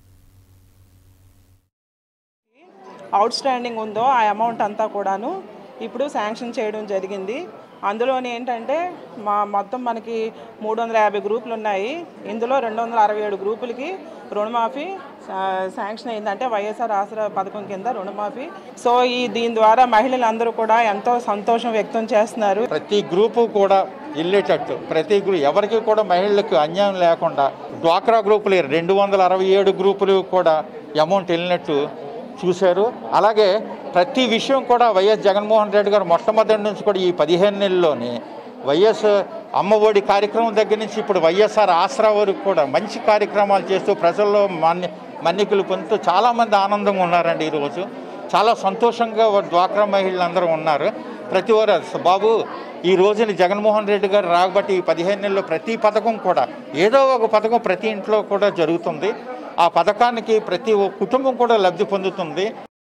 అవుట్ స్టాండింగ్ ఉందో ఆ అమౌంట్ అంతా కూడాను ఇప్పుడు శాంక్షన్ చేయడం జరిగింది అందులోని ఏంటంటే మా మొత్తం మనకి మూడు వందల యాభై గ్రూపులు ఉన్నాయి ఇందులో రెండు వందల అరవై ఏడు గ్రూపులకి రుణమాఫీ శా- శాంక్షన్ అయిందంటే వైఎస్ఆర్ ఆసరా పథకం కింద రుణమాఫీ సో ఈ దీని ద్వారా మహిళలందరూ కూడా ఎంతో సంతోషం వ్యక్తం చేస్తున్నారు ప్రతి గ్రూపు కూడా వెళ్ళేటట్టు ప్రతి గ్రూప్ ఎవరికి కూడా మహిళలకు అన్యాయం లేకుండా డ్వాక్రా గ్రూపులు రెండు వందల అరవై ఏడు గ్రూపులు కూడా అమౌంట్ వెళ్ళినట్టు చూశారు అలాగే ప్రతి విషయం కూడా వైఎస్ జగన్మోహన్ రెడ్డి గారు మొట్టమొదటి నుంచి కూడా ఈ పదిహేను నెలల్లోని వైఎస్ అమ్మఒడి కార్యక్రమం దగ్గర నుంచి ఇప్పుడు వైఎస్ఆర్ ఆసరా వరకు కూడా మంచి కార్యక్రమాలు చేస్తూ ప్రజల్లో మన్ని మన్నికలు పొందుతూ చాలామంది ఆనందంగా ఉన్నారండి ఈరోజు చాలా సంతోషంగా డ్వాక్రా మహిళలందరూ ఉన్నారు ప్రతి వారు బాబు ఈ రోజున జగన్మోహన్ రెడ్డి గారు రాబట్టి ఈ పదిహేను నెలల్లో ప్రతి పథకం కూడా ఏదో ఒక పథకం ప్రతి ఇంట్లో కూడా జరుగుతుంది ఆ పథకానికి ప్రతి ఒక్క కుటుంబం కూడా లబ్ధి పొందుతుంది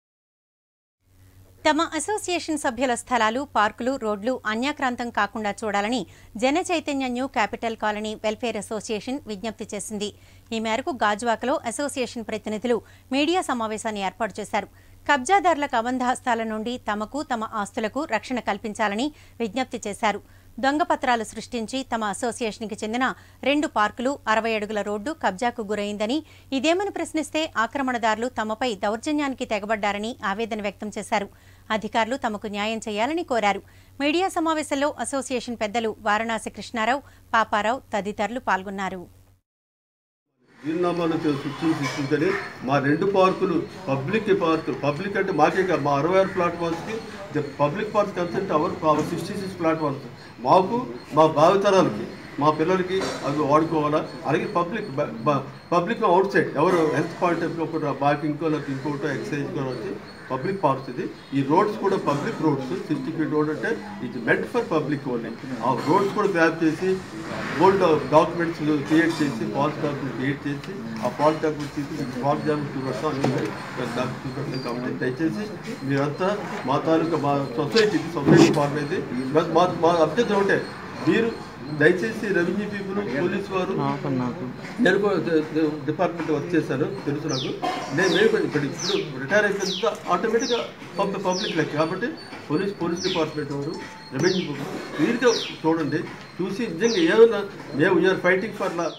తమ అసోసియేషన్ సభ్యుల స్థలాలు పార్కులు రోడ్లు అన్యాక్రాంతం కాకుండా చూడాలని Jana Chaitanya new capital colony welfare association విజ్ఞప్తి చేసింది ఈ మేరకు గాజువాకలో అసోసియేషన్ ప్రతినిధులు మీడియా సమావేశాన్ని ఏర్పాటు చేశారు కబ్జాదారుల కబంధహస్తాల నుండి తమకు తమ ఆస్తులకు రక్షణ కల్పించాలని విజ్ఞప్తి చేశారు దొంగ పత్రాలు సృష్టించి తమ అసోసియేషన్కి చెందిన రెండు పార్కులు అరవై అడుగుల రోడ్డు కబ్జాకు గురైందని ఇదేమని ప్రశ్నిస్తే ఆక్రమణదారులు తమపై దౌర్జన్యానికి తెగబడ్డారని ఆవేదన వ్యక్తం చేశారు అధికారులు తమకు న్యాయం చేయాలని కోరారు మీడియా సమావేశంలో అసోసియేషన్ పెద్దలు వారణాసి కృష్ణారావు పాపారావు తదితరులు పాల్గొన్నారు వీలునామాలు సృష్టి సృష్టించని మా రెండు పార్కులు పబ్లిక్ పార్కులు పబ్లిక్ అంటే మాకే కాదు మా అరవై ఆరు ప్లాట్ఫామ్స్కి public park consent our our sixty six platforms మాకు మా భావితరాలకి మా పిల్లలకి అవి వాడుకోవాలా అలాగే పబ్లిక్ పబ్లిక్ అవుట్ సైడ్ ఎవరు హెల్త్ పాయింట్ ఆఫ్ ఒకటి బాకింగ్కో లేకపోతే ఇంకోటో ఎక్సర్సైజ్ కూడా వచ్చి పబ్లిక్ పార్క్స్ ఇది ఈ రోడ్స్ కూడా public roads sixty feet road అంటే ఇది మెంట్ ఫర్ పబ్లిక్ ఓన్లీ ఆ రోడ్స్ కూడా గ్రాప్ చేసి ఓల్డ్ డాక్యుమెంట్స్ క్రియేట్ చేసి ఫాల్స్ డాక్యుమెంట్ క్రియేట్ చేసి ఆ ఫాల్స్ డాక్యుమెంట్ తీసి ఫాల్స్ డాక్యుమెంట్ చూపెడతాం డాక్యుమెంట్ కంప్లైంట్ దయచేసి మీరంతా మా తాలూకా మా సొసైటీ సొసైటీ ఫార్మ్ అయితే మా మా అభ్యర్థి ఒకటే మీరు దయచేసి రెవెన్యూ పీపుల్ పోలీస్ వారు నేను కూడా డిపార్ట్మెంట్ వర్క్ చేశాను తెలుసు నాకు నేను నేను కూడా ఇప్పుడు ఇప్పుడు రిటైర్ అయిపోయిన ఆటోమేటిక్గా పబ్ పబ్లిక్ లెక్క కాబట్టి పోలీస్ పోలీస్ డిపార్ట్మెంట్ వారు రెవెన్యూ వీరితో చూడండి చూసి నిజంగా ఏమన్నా మేము we are fighting for law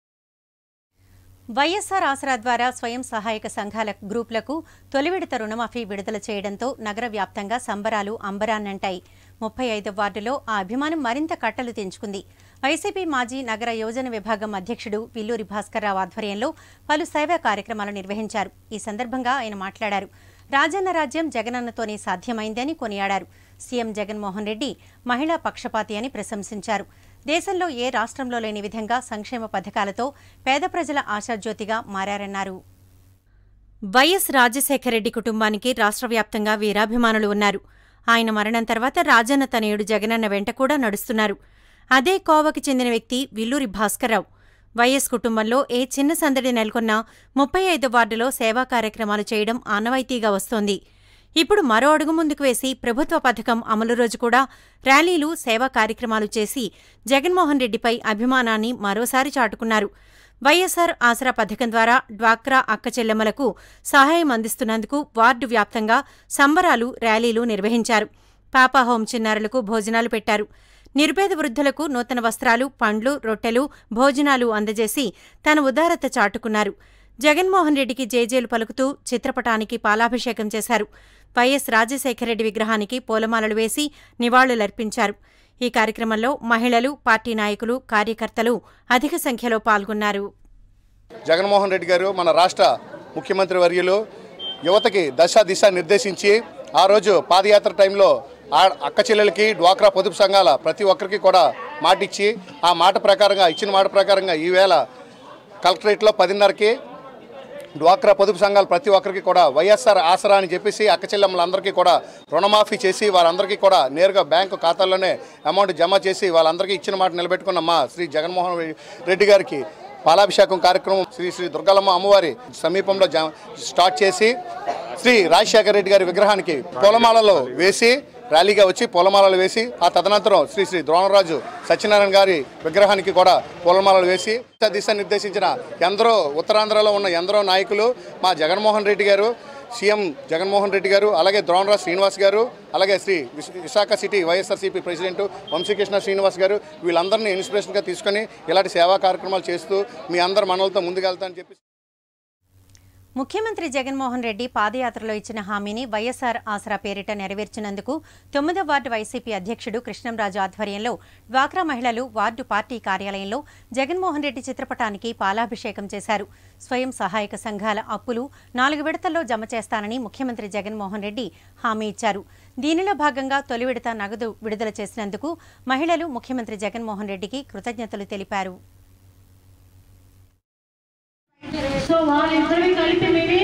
YSR Aasara ద్వారా స్వయం సహాయక సంఘాల గ్రూపులకు తొలి విడత రుణమాఫీ విడుదల చేయడంతో నగర వ్యాప్తంగా సంబరాలు అంబరాన్నంటాయి ముప్పై ఐదో వార్డులో ఆ అభిమానం మరింత కట్టలు తెంచుకుంది వైసీపీ మాజీ నగర యోజన విభాగం అధ్యక్షుడు విల్లూరి భాస్కర్రావు ఆధ్వర్యంలో పలు సేవా కార్యక్రమాలు నిర్వహించారు ఈ సందర్భంగా ఆయన మాట్లాడారు రాజన్న రాజ్యం జగనన్నతోనే సాధ్యమైందని కొనియాడారు సీఎం జగన్మోహన్ రెడ్డి మహిళా పక్షపాతి అని ప్రశంసించారు దేశంలో ఏ రాష్ట్రంలో లేని విధంగా సంక్షేమ పథకాలతో పేద ప్రజల ఆశాజ్యోతిగా మారారన్నారు వైఎస్ రాజశేఖర రెడ్డి కుటుంబానికి రాష్ట్ర వ్యాప్తంగా వీరాభిమానులు ఉన్నారు ఆయన మరణం తర్వాత రాజన్న తనయుడు జగనన్న వెంట కూడా నడుస్తున్నారు అదే కోవకి చెందిన వ్యక్తి విల్లూరి భాస్కర్రావు వైఎస్ కుటుంబంలో ఏ చిన్న సందడి నెలకొన్నా ముప్పై ఐదు వార్డులో సేవా కార్యక్రమాలు చేయడం ఆనవాయితీగా వస్తోంది ఇప్పుడు మరో అడుగు ముందుకు వేసి ప్రభుత్వ పథకం అమలు రోజు కూడా ర్యాలీలు సేవా కార్యక్రమాలు చేసి జగన్మోహన్ రెడ్డిపై అభిమానాన్ని మరోసారి చాటుకున్నారు వైఎస్సార్ ఆసరా పథకం ద్వారా డ్వాక్రా అక్క చెల్లెమ్మలకు సహాయం అందిస్తున్నందుకు వార్డు వ్యాప్తంగా సంబరాలు ర్యాలీలు నిర్వహించారు పాపా హోం చిన్నారులకు భోజనాలు పెట్టారు నిరుపేద వృద్ధులకు నూతన వస్త్రాలు పండ్లు రొట్టెలు భోజనాలు అందజేసి తన ఉదారత చాటుకున్నారు జగన్మోహన్ రెడ్డికి జేజేలు పలుకుతూ చిత్రపటానికి పాలాభిషేకం చేశారు వైఎస్ రాజశేఖరరెడ్డి విగ్రహానికి పూలమాలలు వేసి నివాళులర్పించారు ఈ కార్యక్రమంలో మహిళలు పార్టీ నాయకులు కార్యకర్తలు అధిక సంఖ్యలో పాల్గొన్నారు జగన్మోహన్ రెడ్డి గారు మన రాష్ట్ర ముఖ్యమంత్రి వర్యులు యువతకి దశ దిశ నిర్దేశించి ఆ రోజు పాదయాత్ర టైంలో ఆ అక్క చెల్లెలకి డ్వాక్రా పొదుపు సంఘాల ప్రతి ఒక్కరికి కూడా మాటిచ్చి ఆ మాట ప్రకారంగా ఇచ్చిన మాట ప్రకారంగా ఈవేళ కలెక్టరేట్లో పదిన్నరకి డ్వాక్రా పొదుపు సంఘాలు ప్రతి ఒక్కరికి కూడా వైఎస్ఆర్ ఆసరా అని చెప్పేసి అక్క చెల్లెమ్మలందరికీ కూడా రుణమాఫీ చేసి వారందరికీ కూడా నేరుగా బ్యాంకు ఖాతాల్లోనే అమౌంట్ జమ చేసి వాళ్ళందరికీ ఇచ్చిన మాట నిలబెట్టుకున్న మా శ్రీ జగన్మోహన్ రెడ్డి గారికి పాలాభిషేకం కార్యక్రమం శ్రీ శ్రీ దుర్గాలమ్మ అమ్మవారి సమీపంలో జా స్టార్ట్ చేసి శ్రీ రాజశేఖర రెడ్డి గారి విగ్రహానికి పూలమాలలో వేసి ర్యాలీగా వచ్చి పూలమాలలు వేసి ఆ తదనంతరం శ్రీ శ్రీ ద్రోణరాజు సత్యనారాయణ గారి విగ్రహానికి కూడా పూలమాలలు వేసి దిశ నిర్దేశించిన ఎందరో ఉత్తరాంధ్రలో ఉన్న ఎందరో నాయకులు మా జగన్మోహన్ రెడ్డి గారు సీఎం జగన్మోహన్ రెడ్డి గారు అలాగే ద్రోణరాజ్ శ్రీనివాస్ గారు అలాగే శ్రీ విశ- Visakha city YSRCP president Vamsikrishna Srinivas garu వీళ్ళందరినీ ఇన్స్పిరేషన్గా తీసుకొని ఇలాంటి సేవా కార్యక్రమాలు చేస్తూ మీ అందరి మనలతో ముందుకెళ్తానని చెప్పి ముఖ్యమంత్రి జగన్మోహన్ రెడ్డి పాదయాత్రలో ఇచ్చిన హామీని వైఎస్ఆర్ ఆసరా పేరిట నెరవేర్చినందుకు తొమ్మిదో వార్డు వైసీపీ అధ్యక్షుడు కృష్ణంరాజు ఆధ్వర్యంలో డ్వాక్రా మహిళలు వార్డు పార్టీ కార్యాలయంలో జగన్మోహన్ రెడ్డి చిత్రపటానికి పాలాభిషేకం చేశారు స్వయం సహాయక సంఘాల అప్పులు నాలుగు విడతల్లో జమ చేస్తానని ముఖ్యమంత్రి జగన్మోహన్ రెడ్డి హామీ ఇచ్చారు దీనిలో భాగంగా తొలి విడత నగదు విడుదల చేసినందుకు మహిళలు ముఖ్యమంత్రి జగన్మోహన్ రెడ్డికి కృతజ్ఞతలు తెలిపారు సో వాళ్ళిద్దరివి కలిపి మేమే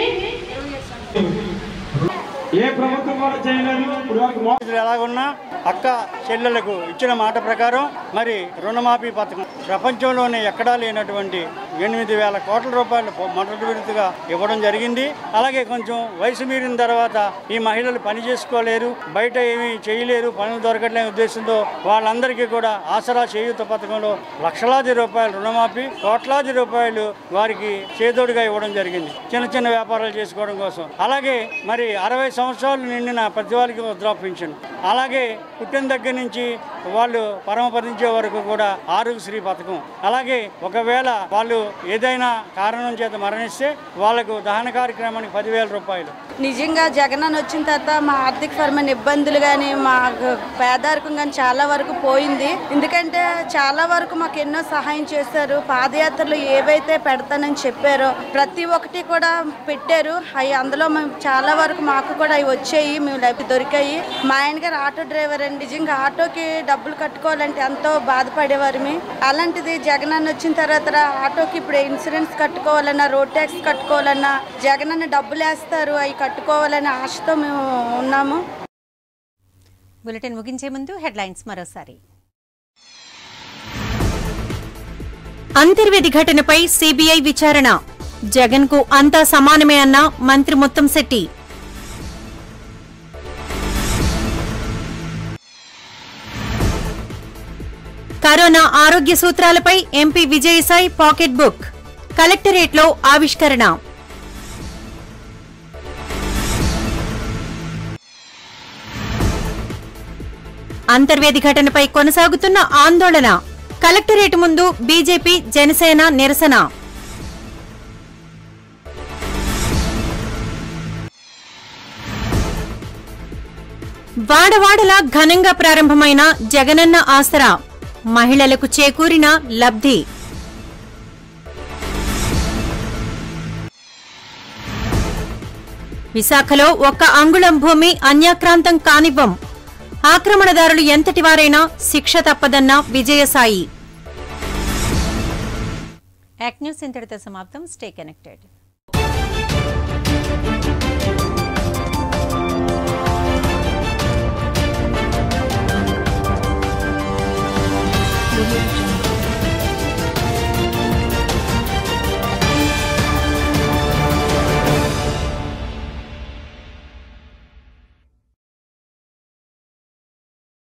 ఏ ప్రభుత్వం కూడా చేయలేదు ఇప్పుడు వరకు మో- ఎలాగున్నా అక్క చెల్లెలకు ఇచ్చిన మాట ప్రకారం మరి రుణమాఫీ పథకం ప్రపంచంలోనే ఎక్కడా లేనటువంటి ఎనిమిది వేల కోట్ల రూపాయలు పొ- మొదటి విడతగా ఇవ్వడం జరిగింది అలాగే కొంచెం వయసు మీరిన తర్వాత ఈ మహిళలు పని చేసుకోలేరు బయట ఏమీ చేయలేరు పనులు దొరకట్లేని ఉద్దేశంతో వాళ్ళందరికీ కూడా ఆసరా చేయూత పథకంలో లక్షలాది రూపాయలు రుణమాఫీ కోట్లాది రూపాయలు వారికి చేదోడుగా ఇవ్వడం జరిగింది చిన్న చిన్న వ్యాపారాలు చేసుకోవడం కోసం అలాగే మరి అరవై సంవత్సరాలు నిండిన ప్రతి వారికి వృద్ధా పింఛన్ అలాగే పుట్టిన దగ్గర నుంచి వాళ్ళు పరమపదించే వరకు కూడా ఆరోగ్యశ్రీ పథకం అలాగే ఒకవేళ వాళ్ళు ఏదైనా కారణం చేత మరణిస్తే వాళ్ళకు దహన కార్యక్రమానికి పదివేల రూపాయలు నిజంగా జగన్ అని వచ్చిన తర్వాత మా ఆర్థిక పరమైన ఇబ్బందులు కానీ మా పేదరికం కానీ చాలా వరకు పోయింది ఎందుకంటే చాలా వరకు మాకు ఎన్నో సహాయం చేశారు పాదయాత్రలు ఏవైతే పెడతానని చెప్పారో ప్రతి ఒక్కటి కూడా పెట్టారు అవి అందులో మేము చాలా వరకు మాకు కూడా అవి వచ్చాయి మేము లభి దొరికాయి మా ఆయన గారు ఆటో డ్రైవర్ అండి నిజంగా ఆటోకి డబ్బులు కట్టుకోవాలంటే ఎంతో బాధపడేవారు అలాంటిది జగన్ అన్న వచ్చిన తర్వాత ఆటోకి ఇప్పుడు ఇన్సూరెన్స్ కట్టుకోవాలన్నా రోడ్ ట్యాక్స్ కట్టుకోవాలన్నా జగన్ అన్న డబ్బులు వేస్తారు అవి కట్టుకోవాలనే ఆశతో మేము ఉన్నాము బులెటిన్ ముగించే ముందు హెడ్లైన్స్ మరోసారి అంతర్వేది ఘటనపై సిబిఐ విచారణ జగన్ కు అంతా సమానమే అన్న మంత్రి ముత్తంశెట్టి కరోనా ఆరోగ్య సూత్రాలపై ఎంపీ విజయసాయి పాకెట్ బుక్ కలెక్టరేట్లో ఆవిష్కరణ అంతర్వేది ఘటనపై కొనసాగుతున్న ఆందోళన కలెక్టరేట్ ముందు బీజేపీ జనసేన నిరసన వాడవాడలా ఘనంగా ప్రారంభమైన జగనన్న ఆసరా మహిళలకు చేకూరిన లబ్ధి విశాఖలో ఒక్క అంగుళం భూమి అన్యాక్రాంతం కానివ్వం ఆక్రమణదారులు ఎంతటి వారైనా శిక్ష తప్పదన్న విజయసాయి యాక్ట్ న్యూస్ ఇంతటితో సమాప్తం స్టే కనెక్టెడ్